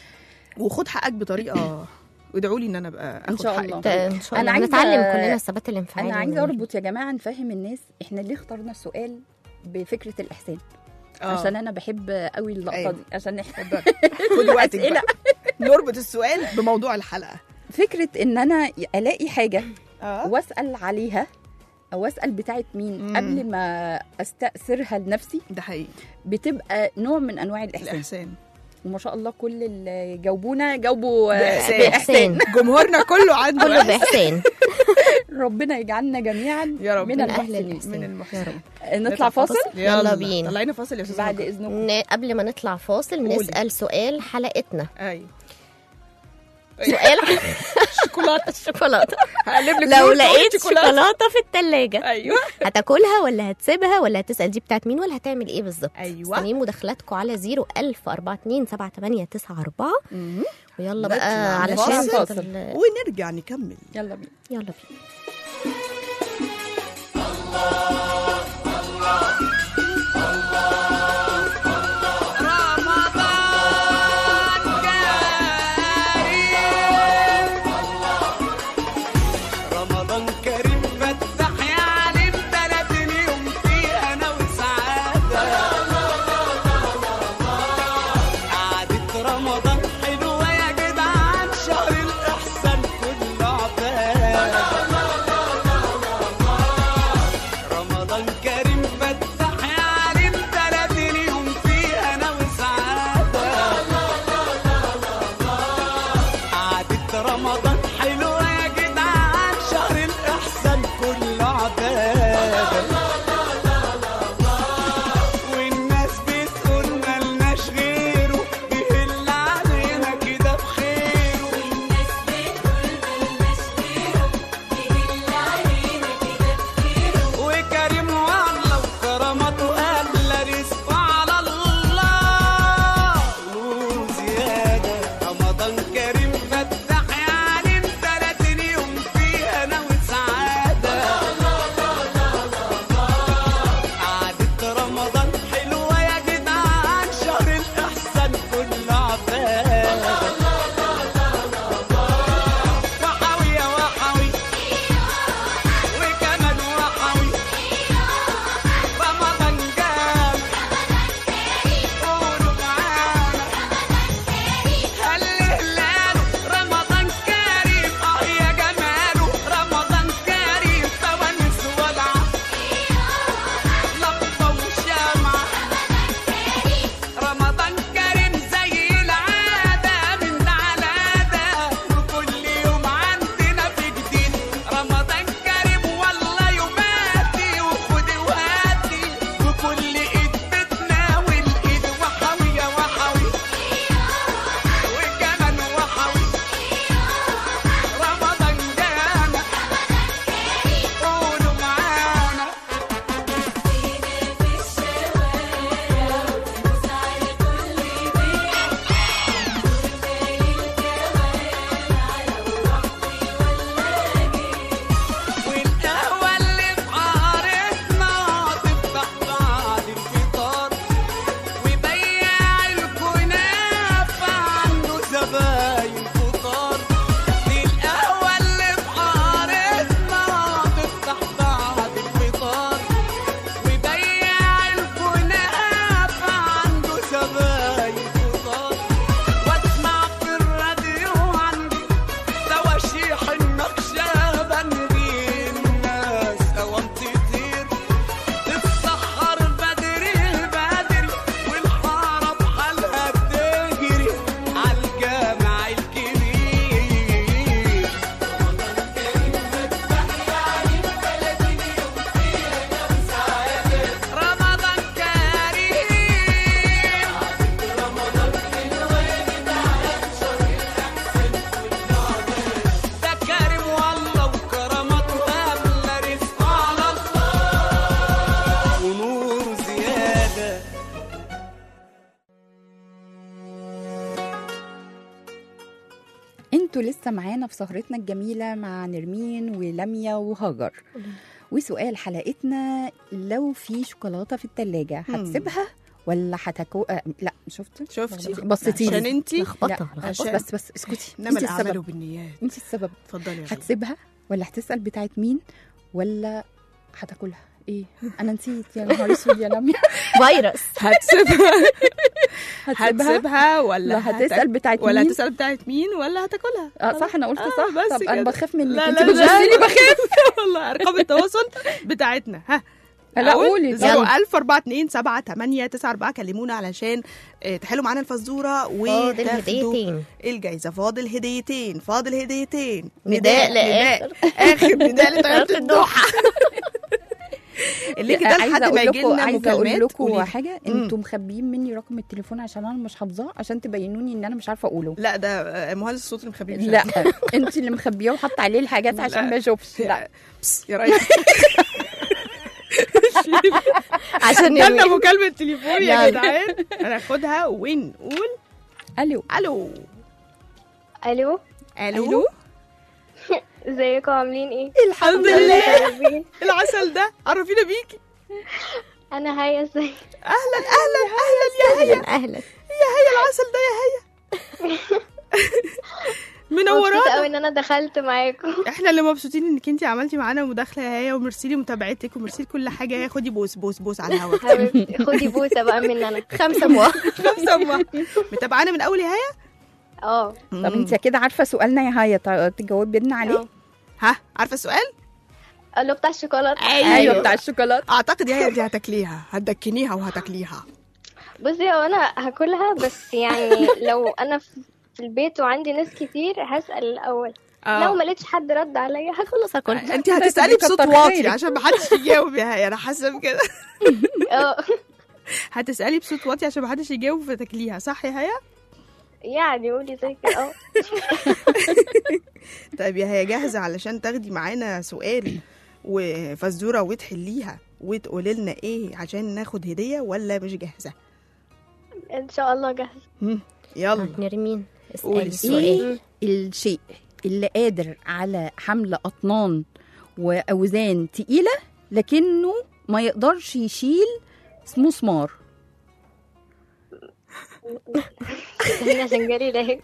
وخد حقك بطريقه وادعوا لي ان انا ابقى اخد شاء حقي الله. بطريقة. ان شاء أنا الله عايزة- هنتعلم كلنا الثبات الانفعالي انا عايزه ونعمل. اربط يا جماعه نفهم الناس احنا ليه اخترنا السؤال بفكره الاحسان آه. عشان انا بحب قوي اللقطه أيوة. دي عشان احنا خدي وقتك أسئلة. بقى. نربط السؤال بموضوع الحلقه فكره ان انا الاقي حاجه اه واسال عليها او اسال بتاعت مين مم. قبل ما استاثرها لنفسي ده حقيقي بتبقى نوع من انواع الاحسان الاحسان وما شاء الله كل اللي جاوبونا جاوبوا آه، بإحسان. بإحسان. جمهورنا كله عنده كله إحسان. بإحسان ربنا يجعلنا جميعا يا رب من من أهل المحسنين الإحسان. من المحسنين نطلع فاصل يلا بينا. طلعينا فاصل يا استاذ بعد هاجر. اذنكم ن- قبل ما نطلع فاصل قولي. نسأل سؤال حلقتنا ايوه سؤال شوكولاته الشوكولاتة هقلب لك لو نور لقيت شوكولاتة. شوكولاتة في التلاجة ايوه هتاكلها ولا هتسيبها ولا هتسأل دي بتاعت مين ولا هتعمل ايه بالظبط أيوة. مستنيين مداخلاتكم على 01000 42 78 94 مهم. ويلا نطلع بقى علشان فاصل. فاصل ال- ونرجع نكمل يلا بينا يلا بينا رمضان كريم فتح يا عليم تلات اليوم فيه انا وسعاد انتوا لسه معانا في سهرتنا الجميله مع نرمين ولميا وهاجر وسؤال حلقتنا لو في شوكولاته في الثلاجه مم. هتسيبها ولا هتكو آه لا شفت شفتي بصيتي عشان انتي لا بس بس بس اسكتي انما انت الاعمال السبب بالنيات انت السبب اتفضلي يا غالي. هتسيبها ولا هتسال بتاعت مين ولا هتاكلها ايه انا نسيت يا نهار اسود يا لميا فيروس هتسيبها هتسيبها هتسيبها ولا لا هتسال بتاعت ولا مين هتسال بتاعت مين ولا هتاكلها اه صح انا قلت آه، صح بس طب انا كده. بخاف منك لا انت لا لا بتبصلي بخاف والله ارقام التواصل بتاعتنا ها لا قولي طب. 01000 42 7 8 9 4 كلمونا علشان آه، تحلوا معانا الفزوره فاضل وتاخدوا هديتين الجايزه فاضل هديتين فاضل هديتين نداء لآخر. اخر نداء لطياره الدوحه اللينك ده عايزه لحد ما اقول يجي لكم لنا عايزه اقول مكالمات لكم قولي. حاجه مم. انتوا مخبيين مني رقم التليفون عشان انا مش حافظاه عشان تبينوني ان انا مش عارفه اقوله لا ده آه، مهندس الصوت اللي مخبيه مش لا أنا. انت اللي مخبيه وحاطه عليه الحاجات عشان ما اشوفش لا بس يا ريس عشان جالنا نرمي. مكالمة تليفون يا يلا. جدعان هناخدها ونقول الو الو الو الو ازيكم عاملين ايه الحمد لله العسل ده عرفينا بيكي انا هيا ازاي اهلا اهلا اهلا يا هيا اهلا يا هيا العسل ده يا هيا مبسوطه قوي منورانا ان انا دخلت معاكم احنا اللي مبسوطين انك انت عملتي معانا مداخله يا هيا وميرسي لمتابعتك وميرسي لكل حاجه يا خدي بوس بوس بوس على الهوا حبيبتي خدي بوسه بقى من انا خمسة موا خمسه أمة. متابعانا من اول يا هيا اه طب انت كده عارفه سؤالنا يا هايا تع- تجاوبي لنا عليه اه. ها عارفه السؤال قال له بتاع الشوكولاته ايوه بتاع الشوكولاته اعتقد يا هيا انت هتاكليها هتدكنيها وهتاكليها بصي هو انا هاكلها بس يعني لو انا في في البيت وعندي ناس كتير هسأل الأول آه. لو ما لقيتش حد رد عليا خلاص هاكل انت هتسالي بصوت كتر واطي خيرك. عشان ما حدش يجاوب يا هيا انا حاسه بكده اه هتسالي بصوت واطي عشان ما حدش يجاوب فتاكليها صح يا هيا يعني قولي زي كده اه طيب يا هيا جاهزه علشان تاخدي معانا سؤال وفزوره وتحليها وتقولي لنا ايه عشان ناخد هديه ولا مش جاهزه ان شاء الله جاهزة هم، يلا نرمين قولي اسألي السؤال ايه الشيء اللي قادر على حمل اطنان واوزان تقيله لكنه ما يقدرش يشيل مسمار هنا عشان جالي لهج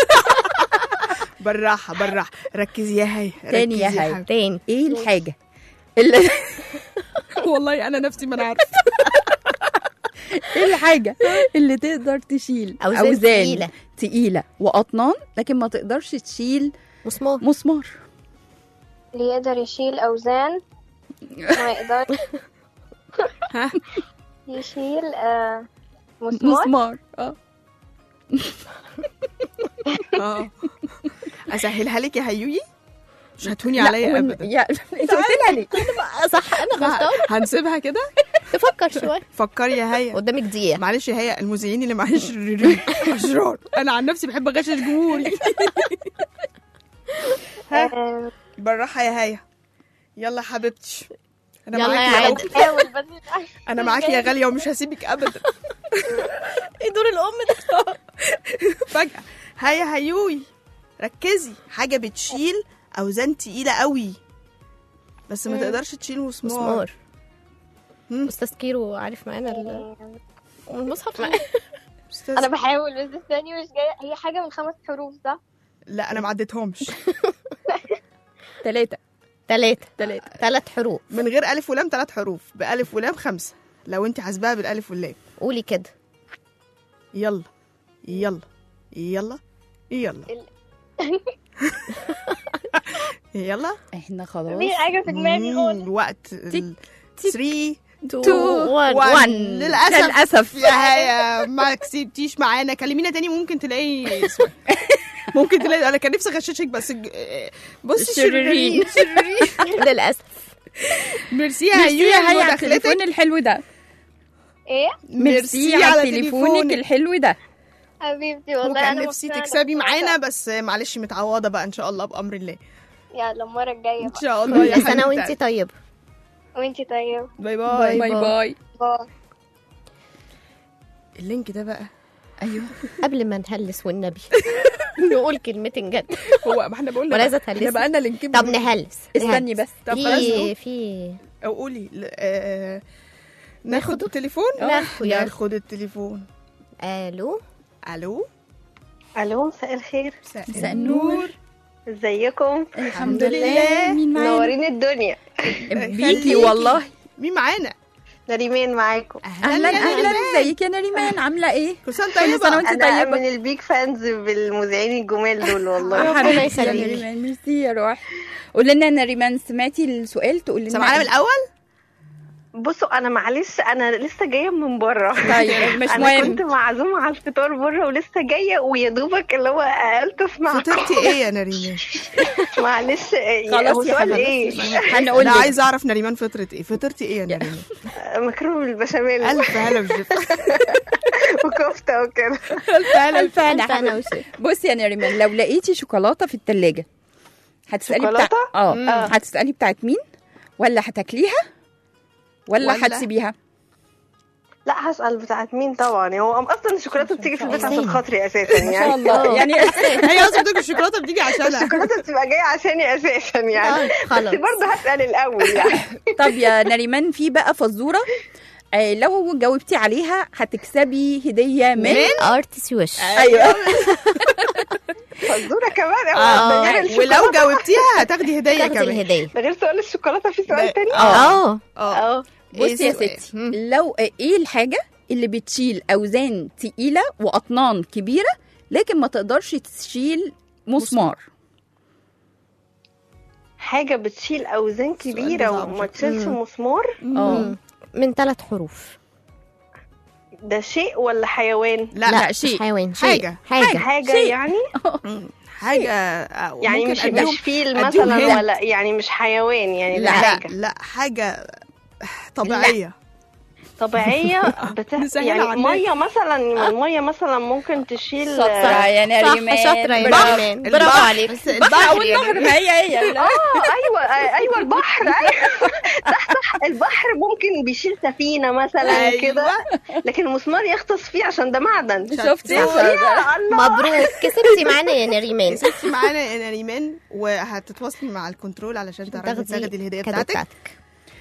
بالراحه بالراحه ركزي يا هيا تاني يا ركزي هيا. حبيبتي. تاني ايه الحاجه اللي والله انا نفسي ما انا عارفه ايه الحاجه اللي تقدر تشيل أوزان تقيلة. تقيله واطنان لكن ما تقدرش تشيل مسمار مسمار اللي يقدر يشيل أوزان ما يقدر ها يشيل آه مسمار مسمار اه اه اسهلها لك يا هيوي مش هتهوني لا، عليا ون- ابدا يا انت قلت لها ليه صح انا غلطان هنسيبها كده تفكر شويه فكري يا هيا قدامك دقيقه معلش يا هيا المذيعين اللي معايا شريرين اشرار انا عن نفسي بحب اغشش جمهوري ها آه، بالراحه يا هيا يلا حبيبتي انا يلا معاكي يا يا عادل. قمر. بحاول بس مش عارفة. انا معاكي يا غاليه ومش هسيبك ابدا ايه دور الام ده فجاه هيا هيوي ركزي حاجه بتشيل اوزان تقيله قوي بس ما تقدرش تشيل مسمار مسمار مم. استاذ كيرو عارف معانا ال- المصحف معانا أستاذ- انا بحاول بس الثانية مش جاية هي حاجة من خمس حروف صح؟ لا انا ما عديتهمش ثلاثه ثلاثة ثلاثه ثلاث حروف من غير الف ولام ثلاث حروف بالف ولام خمسه لو انت حاسباها بالالف واللام قولي كده يلا يلا يلا يلا يلا احنا خلاص مفيش حاجة في دماغي خالص مم، وقت 3 تو وان وان وان للاسف للأسف. يا هيا ما كسبتيش معانا كلمينا تاني ممكن تلاقي اسمك. ممكن تلاقي انا كان نفسي اغششك بس ج- بصي شريرين. شريرين للاسف ميرسي يا ميرسي يا هيا على مداخلتك التليفون الحلو ده ايه؟ ميرسي على تليفونك الحلو ده حبيبتي والله وكان انا نفسي مبسوطة تكسبي إنك معانا بس معلش متعوضه بقى ان شاء الله بامر الله يلا المرة الجاية ان بقى شاء الله يا كل سنه حبيبتي. وانتي طيبه وانتي طيب باي باي باي باي باي اللينك ده بقى ايوه قبل ما نهلس والنبي نقول كلمتين جد هو ما احنا بقولنا ولا عايزه احنا تهلسي بقى لنا لينكين طب بنقول. نهلس استني بس طب خلاص في نقول. في او قولي ل- آه، ناخد التليفون ناخد، يلا. ناخد التليفون الو الو الو مساء الخير مساء النور ازيكم الحمد لله مين معانا منورين الدنيا بيكي والله مين معانا نريمان معاكم اهلا اهلا ازيك يا نريمان عامله ايه كل سنه كل سنه طيبه وانت انا طيبه من البيك فانز بالمذيعين الجمال دول والله حبيبتي يا يخليك. نريمان ميرسي يا روح قولي لنا يا نريمان سمعتي السؤال تقول لنا سامعانا من إيه؟ الاول بصوا انا معلش انا لسه جايه من بره طيب مش انا مهم كنت معزومه على الفطار بره ولسه جايه ويا دوبك اللي هو قلت اسمعكم فطرتي ايه يا نريمان معلش خلاص هو يا سؤال حبيبتي. ايه هنقول انا لك عايزه اعرف نريمان فطرت ايه فطرتي ايه يا نريمان مكرونه بالبشاميل الف هلا وشفا وكفته وكده الف هنا ألف هنا حبيبتي. وشفا. بصي يا نريمان لو لقيتي شوكولاته في التلاجة هتسالي بتاع شوكولاتة؟ اه مم. هتسالي بتاعت مين ولا هتاكليها ولا ولا- هتسيبيها لا هسأل بتاعت مين طبعا هو اصلا الشوكولاته بتيجي في البيت عشان إزاي؟ خاطري اساسا ما شاء يعني الله يعني هي اصلا بتقول الشوكولاته بتيجي عشانها الشوكولاته بتبقى جايه عشاني اساسا يعني آه، خلاص. بس برضه هسأل الاول يعني طب يا نريمان في بقى فزوره آه لو جاوبتي عليها هتكسبي هديه من ارتس وش ايوه فزوره كمان آه. أهو، ده غير ولو الشوكولاتة جاوبتيها هتاخدي هديه تاخدي كمان الهديه ده غير سؤال الشوكولاته في سؤال تاني اه اه اه بصي يا السؤال؟ ستي لو آه، ايه الحاجه اللي بتشيل اوزان تقيله واطنان كبيره لكن ما تقدرش تشيل مسمار حاجه بتشيل اوزان كبيره صعب وما شكله. تشيلش مسمار اه من ثلاث حروف ده شيء ولا حيوان لا لا، لا شيء. شيء حيوان شيء حاجة. حاجه حاجه شيء. يعني مم. حاجه آه، يعني ممكن مش أديهم- مش فيل أديهم مثلا hint. ولا يعني مش حيوان يعني ده لا حاجه لا حاجه طبيعيه طبيعيه بتح... نسهل يعني على ميه مثلا الميه مثلا ممكن تشيل شاطره يا نريمان صح شاطره يا برافو. نريمان برافو البحر. عليك بس البحر والنهر ما هي هي اه ايوه ايوه البحر ايوه صح صح البحر ممكن بيشيل سفينه مثلا أيوة. كده لكن المسمار يغطس فيه عشان ده معدن شفتي يا الله مبروك كسبتي معانا يا نريمان كسبتي معانا يا نريمان وهتتواصلي مع الكنترول علشان تعرفي تاخدي تاخدي الهديه كادو بتاعتك بتاعتك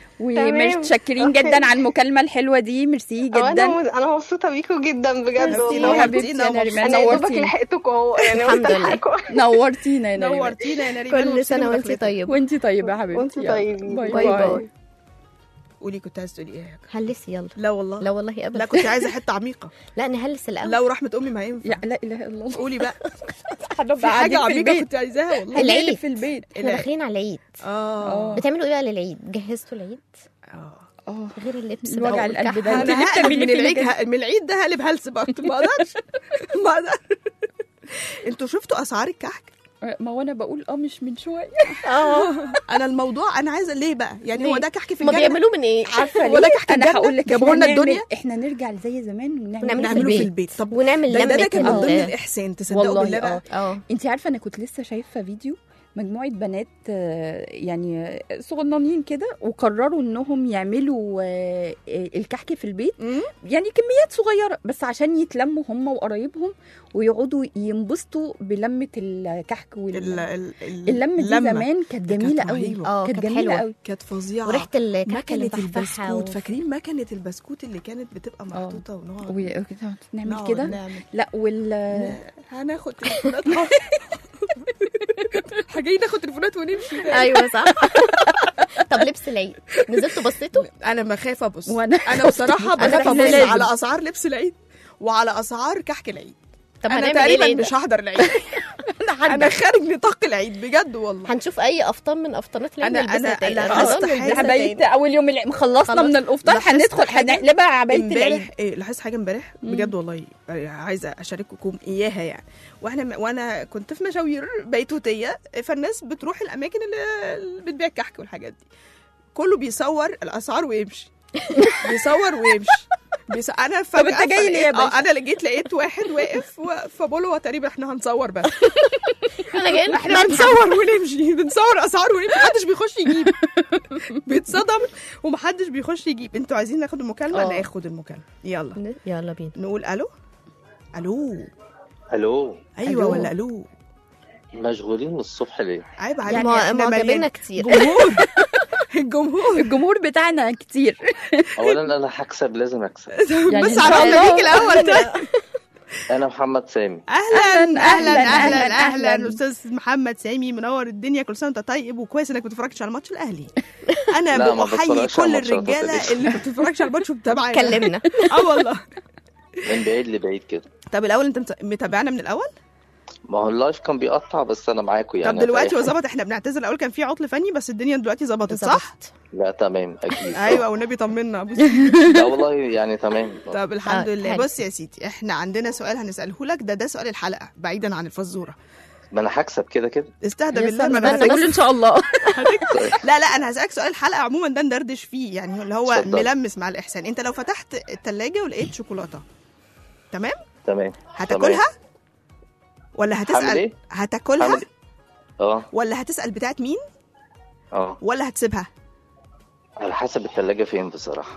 ومتشكرين أوكي. جدا على المكالمه الحلوه دي ميرسي أو انا جدا م- انا مبسوطه بيكم جدا بجد ميرسي والله يا حبيبتي يا نورتينا نريمان انا يا دوبك نورتينا لحقتكم اهو يعني الحمد قلت لله. ألحقكم. نورتينا يا نريمان نورتينا يا نريمان كل وميرسي سنه وانت لمداخلتك. طيبه وانتي طيبه يا حبيبتي وانتوا يلا. طيبين. باي باي باي باي. قولي كنت عايزه تقولي ايه هلسي يلا لا والله لا والله لا ابدا كنت عايزه حته عميقه لا نهلس الاول لو رحمه امي ما ينفع يا لا اله الا الله قولي بقى هنبقى في حاجه قاعدين في عميقه البيت كنت عايزاها والله العيد. هنقلب في البيت احنا داخلين على العيد اه بتعملوا ايه بقى للعيد جهزتوا العيد اه اه غير اللبس الوجع بقى القلب والكحك. ده. انت انا ليه هقلب بتعملي من فينا العيد كده؟ ه- من العيد ده هقلب هلس برضه ما اقدرش ما اقدرش انتوا شفتوا اسعار الكحك ما هو انا بقول اه مش من شويه اه انا الموضوع انا عايزه ليه بقى يعني هو ليه؟ ده كحك في هما الجنه بيعملوا من ايه عارفه هو ده ليه كحك انا الجنة؟ هقول لك جابوا احنا لنا نعمل- الدنيا؟ احنا نرجع زي زمان ونعمل ونعمله نعمله في في البيت. البيت طب ونعمل ده, ده, ده لمة كان من ضمن ال- الاحسان تصدقوا والله بالله بقى اه اه انت عارفه انا كنت لسه شايفه فيديو مجموعه بنات آه، يعني صغننين كده وقرروا انهم يعملوا آه، آه، الكحك في البيت مم. يعني كميات صغيره بس عشان يتلموا هم وقرايبهم ويقعدوا ينبسطوا بلمه الكحك ال- وال... ال- ال- اللمه دي اللمة زمان كانت كانت جميله قوي رهيبة. اه كانت كانت جميله حلوه قوي كانت فظيعه وريحه الكحك اللي مكنة مفحفحه البسكوت و... فاكرين مكنة البسكوت اللي كانت بتبقى محطوطة ونقعد و- نعمل نقعد كده نعمل لا وال هناخد تليفونات جايين ناخد تليفونات ونمشي ايوه صح طب لبس العيد نزلتوا بصيتوا انا بخاف ابص وانا انا بصراحة أنا بخاف إحنا ابص لازم. على اسعار لبس العيد وعلى اسعار كحك العيد طب انا هنعمل ايه تقريبا العيد مش هحضر العيد انا خارج نطاق العيد بجد والله هنشوف اي افطان من افطانات العيد أنا- نلبسها أنا- تاني أنا رمضان لاحظت نلبسها حاجة. تاني. عباية اول يوم الع- خلصنا خلاص. من الافطار لاحظت هندخل حاجة هنقلبها عبايه العيد امبارح إيه لاحظت حاجه امبارح بجد والله آه، عايزه اشارككم اياها يعني واحنا وانا كنت في مشاوير بيتوتيه فالناس بتروح الاماكن اللي اللي بتبيع الكحك والحاجات دي كله بيصور الاسعار ويمشي بيصور ويمشي بيص... انا فجاه أنت جاي ليه يا فلقيت- آه، باشا؟ انا جيت لقيت واحد واقف و... فبقول له هو تقريبا احنا هنصور بس انا جاي احنا بنصور ونمشي بنصور اسعار ونمشي محدش بيخش يجيب بيتصدم ومحدش بيخش يجيب انتوا عايزين ناخد المكالمه آه. ناخد المكالمه يلا يلا بينا نقول الو الو الو ايوه ولا الو مشغولين الصبح ليه؟ عيب عليك يعني إحنا معجبينا مليان كتير. جمهور الجمهور الجمهور بتاعنا كتير اولا انا هكسب لازم اكسب يعني بس إن شاء عرفنا الله. بيك الاول طيب. انا محمد سامي اهلا اهلا أهلاً، اهلا أهلاً. اهلا استاذ محمد سامي منور الدنيا كل سنه وانت طيب وكويس انك ما بتتفرجش على ماتش الاهلي انا لا، ما بحيي بتفرجش على كل ماتشات الرجاله الأهلي. اللي ما بتتفرجش على الماتش ومتابعه كلمنا. اه والله من بعيد لبعيد كده طب الاول انت مت- متابعنا من الاول ما هو اللايف كان بيقطع بس انا معاكم يعني طب دلوقتي في هو أي حاجة. ظبط احنا بنعتذر الاول كان في عطل فني بس الدنيا دلوقتي ظبطت صح لا تمام اكيد ايوه والنبي طمنا ابو لا والله يعني تمام طب الحمد آه، لله حلو. بص يا سيدي احنا عندنا سؤال هنساله لك ده ده سؤال الحلقه بعيدا عن الفزوره ما انا هكسب كده كده استهدى يا بالله استنى ما بس قول ان شاء الله لا لا انا هسألك سؤال الحلقة عموما ده ندردش فيه يعني اللي هو اتفضل. ملمس مع الإحسان أنت لو فتحت التلاجة ولقيت شوكولاتة تمام تمام هتاكلها ولا هعمل هتسأل إيه؟ هتاكلها هعمل إيه؟ اه ولا هتسأل بتاعت مين اه ولا هتسيبها على حسب التلاجة فين بصراحة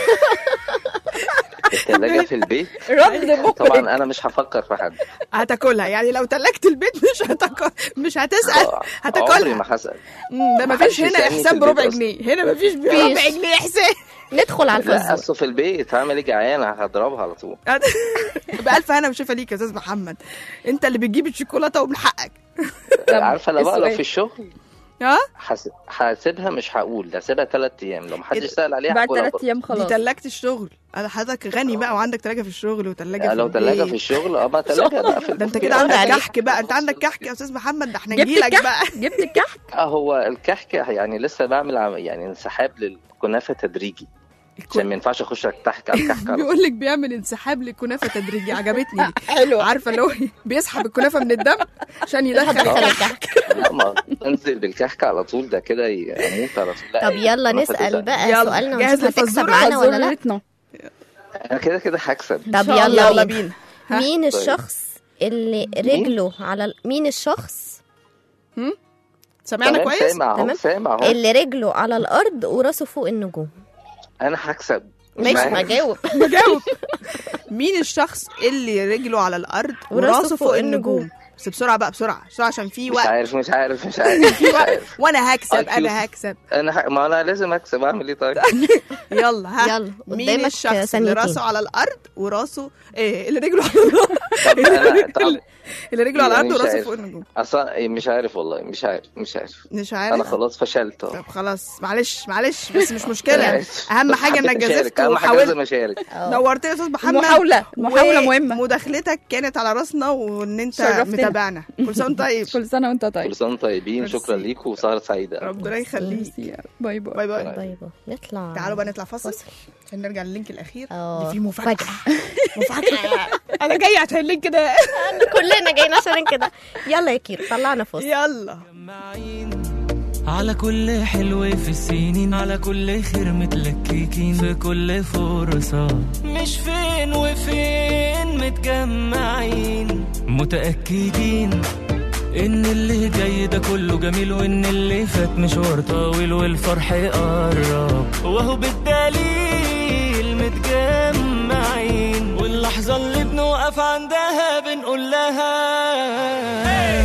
التلاجة في البيت رد طبعا انا مش هفكر في حد هتاكلها يعني لو تلجت البيت مش هتاكل مش هتسأل عمري هتاكلها ما هسأل مم، ده ما مفيش حدش هنا يسألني في إحسان البيت بربع أصلاً. جنيه هنا مفيش بربع جنيه إحسان ندخل على لا الفزورة اصله في البيت هعمل ايه جعان هضربها على طول بألف هنا وشفا ليك يا أستاذ محمد أنت اللي بتجيب الشوكولاتة ومن حقك عارفه لو بقى لو السؤال. في الشغل ها حس- هسيبها مش هقول هسيبها ثلاث ايام لو محدش سأل عليها بعد هاكلها ثلاث برضه. ايام دي خلاص تلاجة الشغل انا حضرتك غني بقى وعندك تلاجة في الشغل وتلاجة يعني في لو ثلاجة في البيت. الشغل اه ما ثلاجة بقى في ده انت البيت كده عندك عادي. كحك بقى انت عندك كحك يا استاذ محمد ده احنا جبت نجيلك الكحك؟ بقى جبت الكحك اه هو الكحك يعني لسه بعمل عم- يعني انسحاب للكنافة تدريجي عشان ما ينفعش اخش الكحك على الكحك على طول. بيقول لك بيعمل انسحاب لكنافه تدريجي عجبتني دي. حلو عارفه اللي هو بيسحب الكنافه من الدم عشان يدخل آه. الكحك لا ما انزل بالكحك على طول ده كده يموت على طول لا طب يلا الكنافة نسأل تزهق. بقى يلا، سؤالنا جاهز ونشوف هتكسب للفزورة؟ معانا ولا لا فزورتنا. انا كده كده هكسب طب شاء الله، يلا يلا بينا بينا. ها؟ مين طيب. الشخص اللي رجله على ال- مين الشخص سمعنا تمام، كويس سامع اهو تمام. سامع اهو اللي رجله على الارض وراسه فوق النجوم انا هكسب مش ماشي معاك. ما جاوب بجاوب مين الشخص اللي رجله على الارض وراسه وراسه فوق فوق النجوم. النجوم بس بسرعه بقى بسرعه بسرعه عشان في مش وقت عارف مش عارف مش عارف في مش وقت عارف وانا هكسب IQ. انا هكسب انا ح... ما انا لازم اكسب اعمل ايه طيب يلا ها يلا، مين قدامك الشخص اللي ثانيتين. راسه على الارض وراسه ايه اللي رجله على الارض طب انا طب اللي رجله على يعني الارض مش وراسه عارف. فوق النجوم اصلا إيه، مش عارف والله مش عارف مش عارف مش انا عارف خلاص فشلت أهو. طب خلاص معلش معلش بس مش أنا مشكله آسف. اهم بس حاجه حبيت انك أشارك. جازفت اهم حاجه وحاولت لازم اشارك نورتنا يا استاذ محمد المحاولة المحاولة مهمة مداخلتك كانت على راسنا وان انت شرفتنا. متابعنا كل سنه وانت طيب كل سنة وانت طيب كل سنه وانتم طيبين ميرسي. شكرا ليكم وسهره سعيده ربنا يخليك ميرسي. باي باي باي باي باي باي نطلع تعالوا بقى نطلع فاصل فاصل. عشان نرجع للينك الاخير اه اللي فيه مفاجاه مفاجاه انا جاي عشان اللينك ده كلنا جايين عشان كده يلا يا كيرو طلعنا فاصل يلا على كل حلو في السنين على كل خير متلككين في كل فرصة مش فين وفين متجمعين متأكدين إن اللي جاي ده كله جميل وإن اللي فات مشوار طويل والفرح قرب وهو بالدليل متجمعين واللحظة اللي بنوقف عندها بنقول لها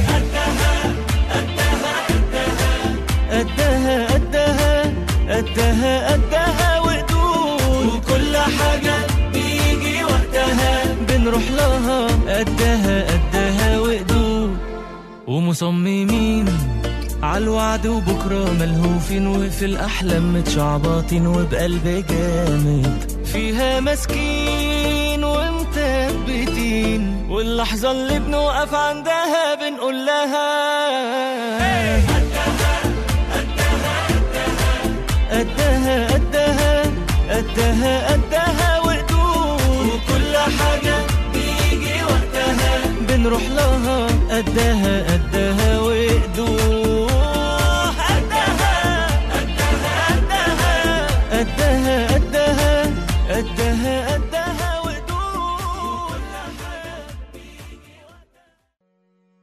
قدها قدها قدها قدها وقدود وكل حاجة بيجي وقتها بنروح لها قدها قدها وقدود ومصممين عالوعد وبكرة ملهوفين وفي الأحلام متشعبطين وبقلب جامد فيها ماسكين ومثبتين واللحظة اللي بنوقف عندها بنقول لها قدها قدها قدها قدها وقدود وكل حاجة بيجي وقتها بنروح لها قدها قدها وقدود قدها قدها قدها قدها قدها قدها وقدود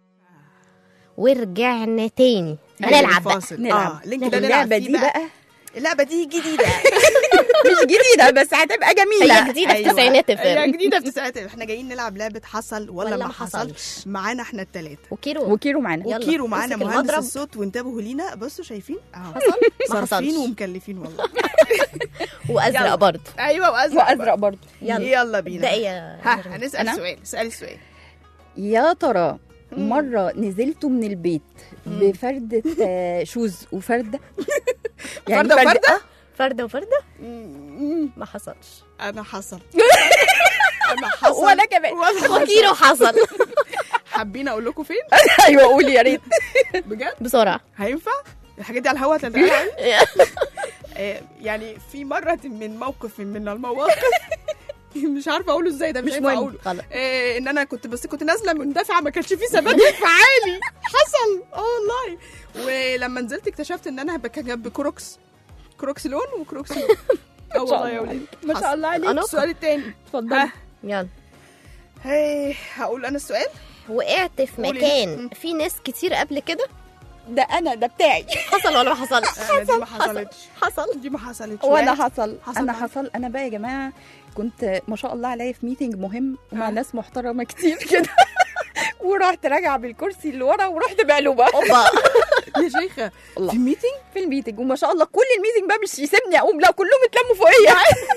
ورجعنا تاني هنلعب بقى الفاصل. اه لينك ده نلعب اللعبة فيه دي بقى بقى اللعبه دي جديده مش جديده بس هتبقى جميله هي جديدة في تسعينات FM. هي جديده في تسعينات احنا جايين نلعب لعبه حصل ولا, ولا ما ما حصلش معانا احنا الثلاثه وكيرو وكيرو معانا يلا، وكيرو معانا امسك مهندس المضرب. الصوت وانتبهوا لينا بصوا شايفين اهو حصل؟ ما صارفين حصلش. ومكلفين والله وازرق يلا. برضه ايوه وازرق وازرق برضه يلا. يلا بينا ده ايه يا ها نرمين؟ هنسال أنا؟ سؤال اسالي السؤال يا ترى مرة نزلتوا من البيت بفردة آه، شوز وفردة فردة وفردة؟ فردة وفردة ما حصلش انا حصل انا حصل وأنا كمان. وكيرو حصل حابين اقول لكم فين ايوه قولي يا ريت بجد بسرعة هينفع الحاجات دي على الهوا تتقال آه، يعني في مرة من موقف من المواقف مش عارفه اقوله ازاي ده مش, مش هينفع مهم. اقوله غلط. إيه ان انا كنت بس كنت نازله مندفعه ما كانش في ثبات انفعالي حصل اه والله ولما نزلت اكتشفت ان انا بك- بكروكس كروكس لون وكروكس لون اه والله يا ولاد ما شاء حصل. الله عليك أنا السؤال التاني اتفضلي يلا هي هقول انا السؤال وقعت في قولي. مكان في ناس كتير قبل كده ده انا ده بتاعي حصل ولا ما حصلش أنا دي ما حصلتش حصل دي ما حصلتش وانا وقعت. حصل حصل انا معاك؟ حصل انا بقى يا جماعه كنت ما شاء الله عليا في ميتنج مهم ومع ناس محترمه كتير كده ورحت راجعه بالكرسي اللي ورا ورحت مقلوبه اوبا يا شيخه الله. في ميتنج في الميتنج وما شاء الله كل الميتنج بقى مش يسيبني اقوم لا كلهم اتلموا فوقيا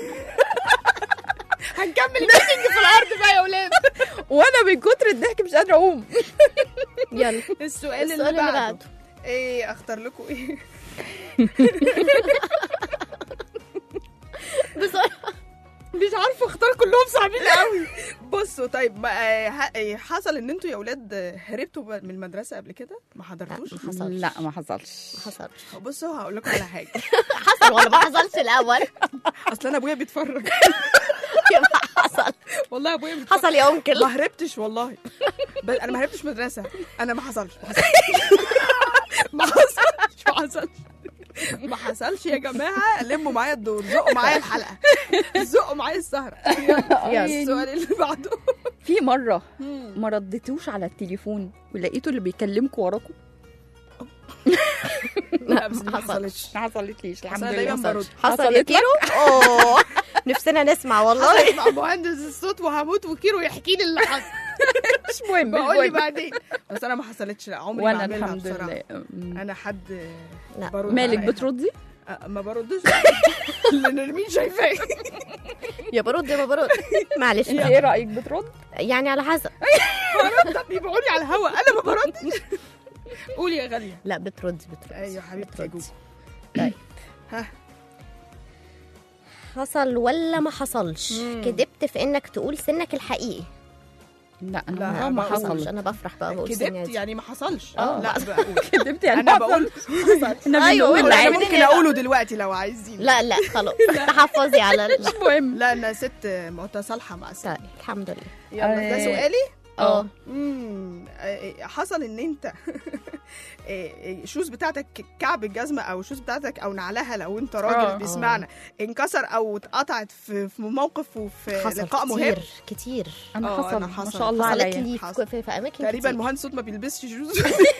هنكمل الميتنج في الارض بقى يا ولاد وانا من كتر الضحك مش قادره اقوم يلا السؤال السؤال اللي بعده ايه اختار لكم ايه بسرعة مش عارفه اختار كلهم صعبين قوي بصوا طيب ما آه، ه- آه، حصل ان انتوا يا اولاد آه، هربتوا ب- من المدرسه قبل كده ما حضرتوش ما حصلش لا ما حصلش ما حصلش بصوا هقول لكم على حاجه حصل ولا ما حصلش الاول اصل انا ابويا بيتفرج يبقى حصل والله ابويا بيتفرج حصل يا انكل ما هربتش والله بس انا ما هربتش مدرسه انا ما حصلش ما حصلش ما حصلش ما حصلش يا جماعه لموا معايا الدور زقوا معايا الحلقه زقوا معايا السهره يلا السؤال اللي بعده في مره ما ردتوش على التليفون ولقيتوا اللي بيكلمكوا وراكوا لا بس دي ما حصلش. حصلش ما حصلتليش الحمد أنا لله دايما ما برد. حصلش. حصل يا حصلت لك؟ كيرو اوه نفسنا نسمع والله حصلت مع مهندس الصوت وهموت وكيرو يحكي لي اللي حصل مش مهم مش بقول لي مهم. بعدين بس انا ما حصلتش لا عمري ما وانا اعملها الحمد بصراحه لله أمم. انا حد لا. برد مالك على أي بتردي حد. أه، ما بردش اللي نرمين شايفاه يا برد يا ما برد معلش انت ايه رايك بترد يعني على حسب برد بيقولوا لي على الهوا انا ما بردش قولي يا غاليه لا بترد بترد ايوه حبيبتي يا جوجو طيب ها حصل ولا ما حصلش مم. كدبت في انك تقول سنك الحقيقي لا انا لا، والله ما ما حصل انا بفرح بقى بقول سني كدبت عادي. يعني ما حصلش آه. لا بقول كدبت يعني انا ما بقول احنا أيوة، بنقول وإنت انا عادي. ممكن اقوله دلوقتي لو عايزين لا لا خلاص تحفظي على ال- مش مهم لا انا ست متصالحه مع الست طيب، الحمد لله يلا ده آه. سؤالي اه امم آه، حصل ان انت آه، الشوز بتاعتك كعب الجزمه او الشوز بتاعتك او نعلها لو انت راجل آه. بيسمعنا انكسر او اتقطعت في في موقف وفي حصل لقاء مهم كتير كتير انا آه، حصل أنا ما حصل. شاء الله حصلت عليا لي حصل. في, في اماكن تقريبا كتير. مهندس صوت ما بيلبسش شوز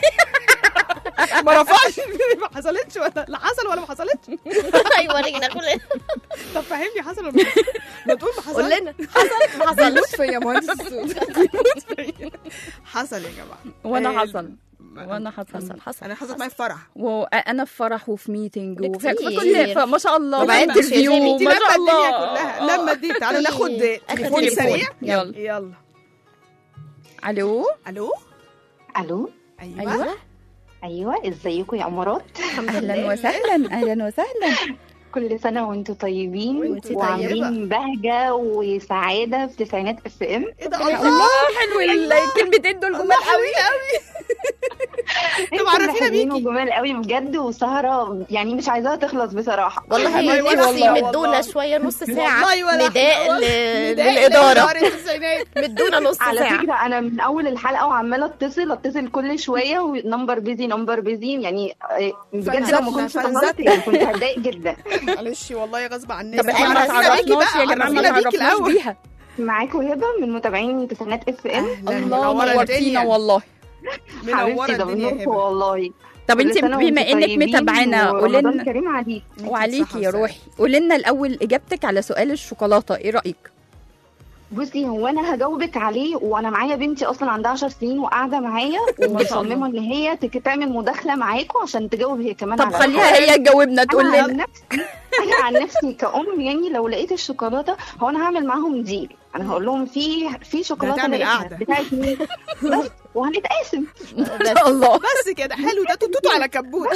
ما رفعش ما حصلتش ولا لا حصل ولا ما حصلتش ايوه ورينا كلنا طب فهمني حصل ولا ما حصلش؟ ما تقول ما قول حصلش لنا حصل ما حصلش بيموت فيا مهندس الصوت بيموت فيا حصل يا جماعه وانا آه، حصل وانا حصل حصل حصل انا حصلت معايا في فرح وانا في فرح وفي ميتنج وفي بكتير. في كل ما شاء الله ما بعدش يا انترفيو جيمي. انت ما لما شاء الدنيا الله كلها لما دي تعالوا ناخد آخر تليفون تليفون. سريع يلا يلا الو الو الو ايوه, ايوه ايوه ازيكم يا امارات الحمد اهلا لله وسهلا اهلا وسهلا كل سنه وانتم طيبين وانتي طيبة. وعاملين بهجه وسعاده في تسعينات اف ام ايه ده الله الله حلو الكلمتين دول جمال قوي قوي انتوا عرفينا حلوين بيكي. وجمال قوي بجد وسهره يعني مش عايزاها تخلص بصراحه والله حبيبتي نفسي والله. مدونا شويه نص ساعه والله ولا نداء إحنا- ل- نداء للاداره لإدارة التسعينات. مدونا نص على ساعه فكره انا من اول الحلقه وعماله اتصل اتصل كل شويه ونمبر بيزي نمبر بيزي يعني آه، بجد لو ما كنتش فنزتنا. اتصلت يعني كنت هتضايق جدا معلش والله غصب عننا طب احنا ما عرفينا بيكي تعرفناش بقى، يا جماعه ما عرفينا بيكي تعرفناش الأول. بيها معاكم هبه من متابعين تسعينات اف ام أهلاً، الله منورة نورتينا الدنيا. والله منورة حبيبتي ده الدنيا يا بنوركم هبة. والله طب كل انت سنة بما وانتوا انك طيبين متابعانا قولي ورمضان لنا كريم عليك وعليكي يا روحي قولي لنا الاول اجابتك على سؤال الشوكولاته ايه رايك بصي هو انا هجاوبك عليه وانا معايا بنتي اصلا عندها 10 سنين وقاعده معايا ما شاء الله. ومصممه ان هي تك- تعمل مداخله معاكم عشان تجاوب هي كمان طب على خليها السؤال. هي تجاوبنا تقول أنا عن لنا نفسي انا عن نفسي كأم يعني لو لقيت الشوكولاته هو انا هعمل معاهم ديل انا هقول لهم في في شوكولاته هتعمل لقيتها قعدة. بتاعت مين بس وهنتقاسم ان شاء الله بس كده حلو ده توتو على كبوت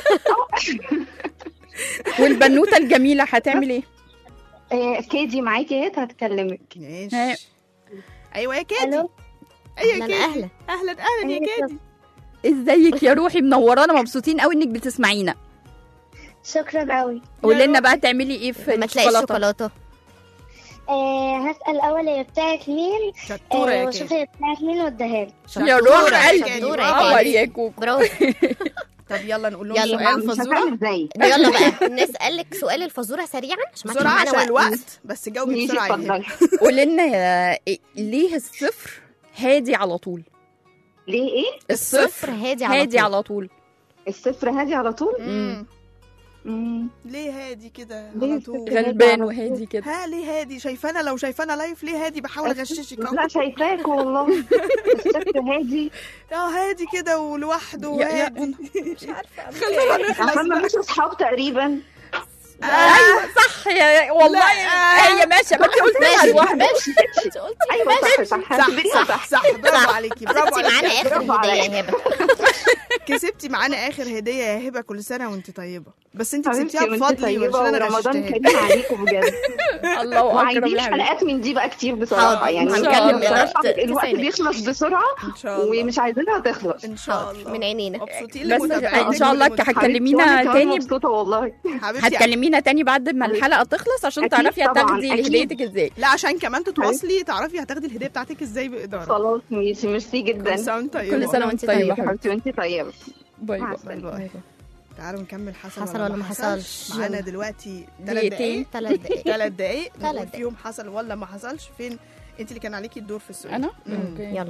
والبنوته الجميله هتعمل ايه آه، كيدي معاكي اهي هتكلمك ماشي ايوه يا كادي ايوه يا أهلاً، كادي أهلاً. اهلا اهلا يا كادي ازيك يا روحي منورانا مبسوطين قوي انك بتسمعينا شكرا قوي قولي لنا بقى تعملي ايه في لما تلاقي الشوكولاته الشوكولاته آه هسأل أول هي بتاعت مين شطورة يا وأشوف كادي. هي بتاعت مين واديها له يا روح قلبي شطورة يا قمر كادي. يا كوكو برافو طب يلا نقول لهم يلا سؤال مش فزوره هتعمل زي يلا بقى نسألك سؤال الفزورة سريعا عشان ما بسرعه معانا عشان وقت. الوقت بس جاوبي ماشي بسرعه يا اتفضلي هبة. قولي لنا يا إيه- ليه الصفر هادي على طول ليه ايه الصفر هادي على هادي طول. على طول الصفر هادي على طول مم. مم. ليه هادي كده ليه على طول الصفر غلبان وهادي كده ها ليه هادي شايفانا لو شايفانا لايف ليه هادي بحاول اغششك اهو لا شايفاك والله الصفر هادي اه هادي كده ولوحده يا- يا- هادي مش عارفه خلينا نخلص عشان بقى. مش اصحاب تقريبا ايوه صح يا والله لا. هي ماشيه ما انت قلت لها ماشي لوحدك ماشي قلتي ايوه صح صح صح هتبريها صح صح برافو عليكي برافو كسبتي معانا عليكي اخر برافو هديه عليك. يا هبه كسبتي معانا اخر هديه يا هبه كل سنه وانت طيبه بس انت حبيبتي كسبتيها وانت بفضلي طيبة وعشان انا ورمضان غششتها كريم عليكم بجد الله اكبر وعايزين يا حبيبي حلقات من دي بقى كتير بصراحة حاضر. يعني إن شاء بنتكلم الله. بصراحة ت- الوقت تسعينات. بيخلص بسرعة ان شاء الله ومش عايزينها تخلص ان شاء حاضر الله من عينينا مبسوطين بس لمتابعتك ان شاء الله ولمتابعتك. هتكلمينا وأنا كمان تاني مبسوطة والله حبيبتي هتكلمينا تاني بعد ما الحلقه تخلص عشان أكيد تعرفي طبعاً، هتاخدي أكيد. هديتك ازاي لا عشان كمان تتواصلي تعرفي هتاخدي الهديه بتاعتك ازاي باداره خلاص ماشي ميرسي جدا كل سنه وانت طيبه كل سنه وانت طيبه حبيبتي حبيبتي وانت طيبة باي مع باي السلامة. تعالوا نكمل حصل, حصل ولا ما حصلش؟ معانا يلا. دلوقتي ثلاث دقيقتين. دقايق ثلاث دقايق ثلاث دقايق تلات نقول دقايق. فيهم حصل ولا ما حصلش فين انت اللي كان عليكي الدور في السؤال انا مم. اوكي يلا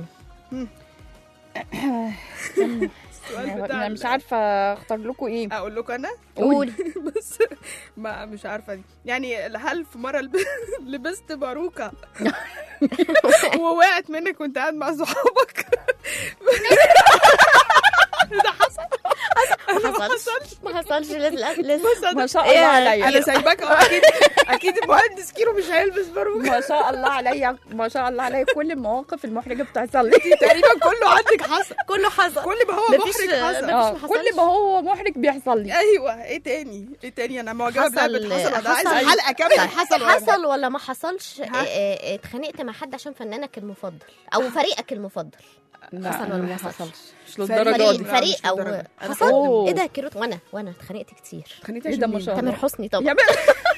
السؤال انا بتاع مش ال- عارفه اختار لكم ايه اقول لكم انا قول بس ما مش عارفه دي يعني هل في مره لب- لبست باروكه ووقعت منك وانت قاعد مع صحابك ده حصل ما حصلش ما حصلش لسه لسه ما شاء إيه الله يا- عليا انا سايباك أهو، اكيد اكيد المهندس كيرو مش هيلبس باروكه ما شاء الله عليا ما شاء الله عليا كل المواقف المحرجه بتحصل لي تقريبا كله عندك حصل كله حصل كل ما هو مفيش- محرج حصل اه ما كل ما هو محرج بيحصل لي ايوه ايه تاني ايه تاني انا معجبه حصل- بلعبه حصل انا عايزه حصل- الحلقه كامله حصل ولا حصل ولا ما حصلش ها؟ آه، آه، اتخانقت مع حد عشان فنانك المفضل او فريقك المفضل لا حصل ولا ما ما حصلش؟ حصلش مش فريق- للدرجه فريق دي لا، فريق مش او للدرجة. حصل أوه. ايه ده كيروت وانا وانا اتخانقت كتير اتخانقتي ايه عشان ده ما مين؟ شاء تامر الله حسني يا طبعا بنت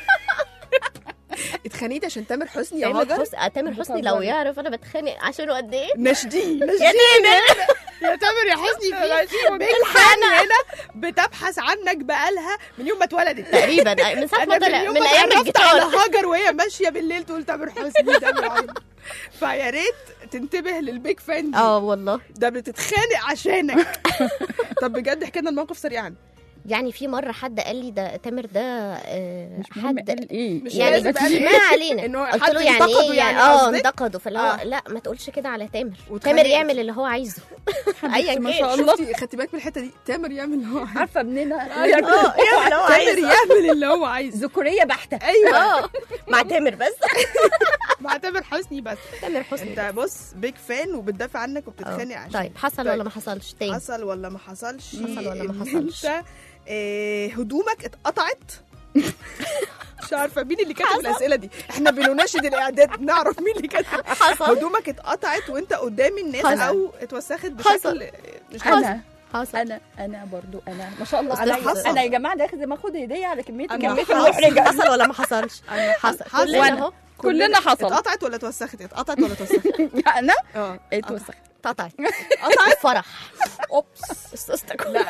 اتخانقتي عشان تامر حسني يا تامر هاجر حسني آه، تامر حسني لو يعرف انا بتخانق عشانه قد ايه نشدي يا نشدي تامر يا تامر يا حسني في في بيج فان هنا بتبحث عنك بقالها من يوم ما اتولدت تقريبا آه، من ساعه ما انا طلع من يوم من ما ايام اتعرفت على الجيتار هاجر وهي ماشيه بالليل تقول تامر حسني تامر حسني فيا ريت تنتبه للبيج فان دي اه والله ده بتتخانق عشانك طب بجد احكي لنا الموقف سريعا يعني في مره حد قال لي ده تامر ده آه، مش مهم حد قال ايه مش يعني لازم قال ما علينا إنه قلت حد له يعني انتقده ايه يعني اه قصدك؟ انتقده فاللي هو آه. لا ما تقولش كده على تامر واتخانقت. تامر يعمل اللي هو عايزه ايا ما كان شاء الله شفتي خدتي بالك من الحته دي تامر يعمل اللي هو عايزه عارفه مننا اه يعمل اللي هو تامر عايزه يعمل اللي هو عايزه ذكوريه بحته ايوه اه مع تامر بس مع تامر حسني بس تامر حسني انت بص بيج فان وبتدافع عنك آه. وبتتخانق عشان طيب حصل طيب. ولا ما حصلش تاني حصل ولا ما حصلش حصل ولا ما إن حصلش؟ انت آه، هدومك اتقطعت مش عارفه مين اللي كاتب الاسئله دي احنا بنناشد الاعداد نعرف مين اللي كاتب حصل هدومك اتقطعت وانت قدام الناس حصل. او اتوسخت حصل. بشكل مش انا حصل انا انا برضو انا ما شاء الله أنا عليا حصل. انا يا جماعه ده لازم اخد هديه على كميه أنا كميه حصل. المحرجه حصل ولا ما حصلش أنا حصل حصل. كلنا وأنا. اهو كلنا حصل اتقطعت ولا اتوسخت اتقطعت ولا اتوسخت انا اه اتوسخت اتقطعت قطعت فرح اوبس استك لا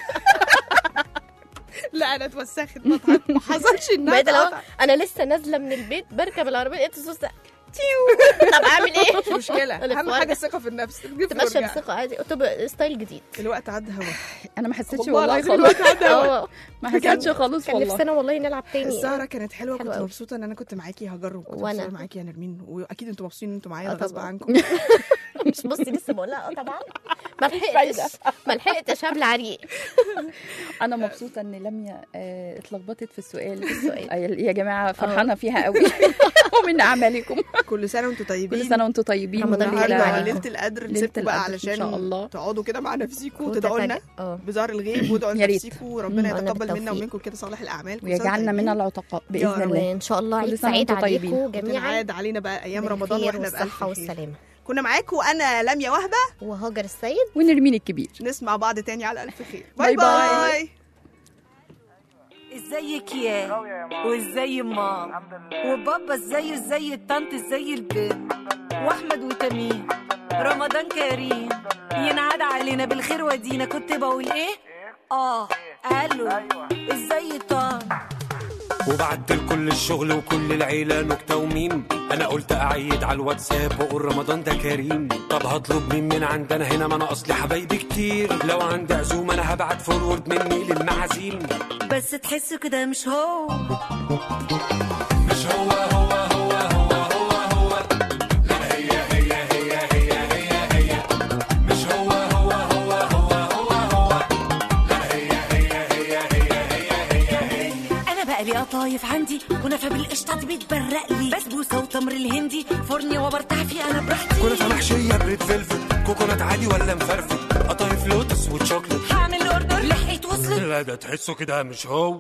لا انا اتوسخت ما اتقطعت. ما حصلش انها بقيت لو اتقطعت انا لسه نازله من البيت بركب العربيه لقيت الصوص ده طب اعمل ايه مش مشكله ألف اهم وارجع. حاجه الثقه في النفس تجيب تمشي وارجع. بثقه عادي طب ستايل جديد الوقت عدى هوا انا ما حسيتش والله والله العظيم خالص الوقت عدى هوا اه ما حسيتش خالص كان والله نفسنا والله نلعب تاني السهرة كانت حلوة حلوة كنت أوي. مبسوطة ان انا كنت معاكي هجر وكنت وأنا. مبسوطة معاكي يا نرمين واكيد انتوا مبسوطين ان انتوا معايا آه أنا غصب طبعاً. عنكم مش بصي لسه بقول لها اه طبعا ما لحقتش ما لحقتش هبل عريق انا مبسوطه ان لميا آه، اتلخبطت في السؤال السؤال. آه، يا جماعه فرحانه فيها قوي ومن اعمالكم كل سنة وانتوا طيبين كل سنه وانتم طيبين رمضان ونهار كريم النهارده عليكم. ليلة القدر ليلة نسيبكم بقى القدر إن علشان شاء الله. تقعدوا كده مع نفسيكم وتدعوا لنا وتتج- اه بظهر الغيب وادعوا يا ريت. لنفسيكم وربنا مم. يتقبل منا بالتوفيق. ومنكم كده صالح الاعمال كل سنة ويجعلنا طيبين. من العتقاء يا باذن رب. الله وان شاء الله كل عيد سنة سعيد وانتم طيبين. عليكم جميعا وتنعاد علينا بقى ايام رمضان بالخير واحنا بألف والصحه خير والسلامه كنا معاكم انا لميا وهبه وهاجر السيد ونرمين الكبير نسمع بعض تاني على الف خير باي باي باي. باي ازيك يا وازاي مام وبابا ازاي ازاي الطنط ازاي البنت واحمد وتميم رمضان كريم ينعاد علينا بالخير ودينا كنت بقول ايه اه الو ازاي طنط وبعت لكل الشغل وكل العيلة نكتة وميم أنا قلت أعيد على الواتساب وأقول رمضان ده كريم طب هطلب مين من عندنا هنا ما أنا أصلي حبايبي كتير لو عندي عزومة أنا هبعت فورورد مني للمعازيم بس تحسوا كده مش هو مش هو هو هو هو هو هو لا هي هي هي هي هي هي مش هو هو هو هو هو هو لا هي هي هي هي هي هي هي انا بقى لي قطايف عندي ونفى بالقشطه دي بتبرق لي بسبوسه وتمر الهندي فرني وبرتاح فيه انا براحتي كنافة محشية بريد فيلفت كوكونات عادي ولا مفرفت قطايف لوتس وشوكليت هعمل اوردر لحقت وصلت لا ده تحسه كده مش هو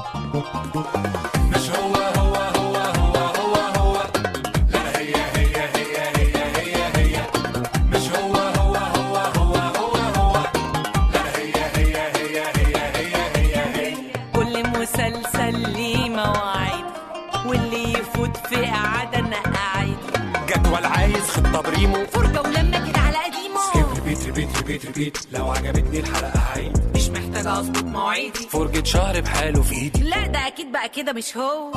مش هو هو هو هو هو هو لا هي هي هي هي هي هي مش هو هو هو هو هو هو لا هي هي هي هي هي هي هي كل مسلسل ليه مواعيد واللي يفوت في قعدة انا قاعد جدول عايز خطة بريمو فرجة ولما كده على قديمه ريبيت ريبيت ريبيت ريبيت لو عجبتني الحلقة هعيد مش محتاجة اظبط مواعيدي فرجة شهر بحاله في ايدي لا ده اكيد بقى كده مش هو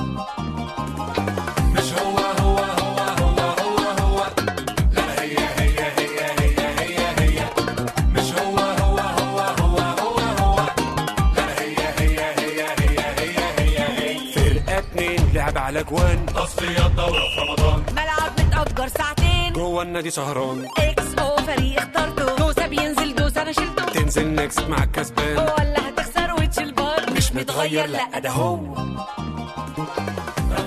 مش هو هو هو هو هو هو لا هي هي هي هي هي هي مش هو هو هو هو هو هو لا هي هي هي هي هي هي هي فرقة اتنين لعب على جوان تصفيات دورة في رمضان ملعب متأجر ساعتين جوه النادي سهران اكس او فريق اخترته دوسة بينزل دوسة انا شلته تنزل نكست مع الكسبان ولا هتخسر وتشيل بار مش متغير لا ده هو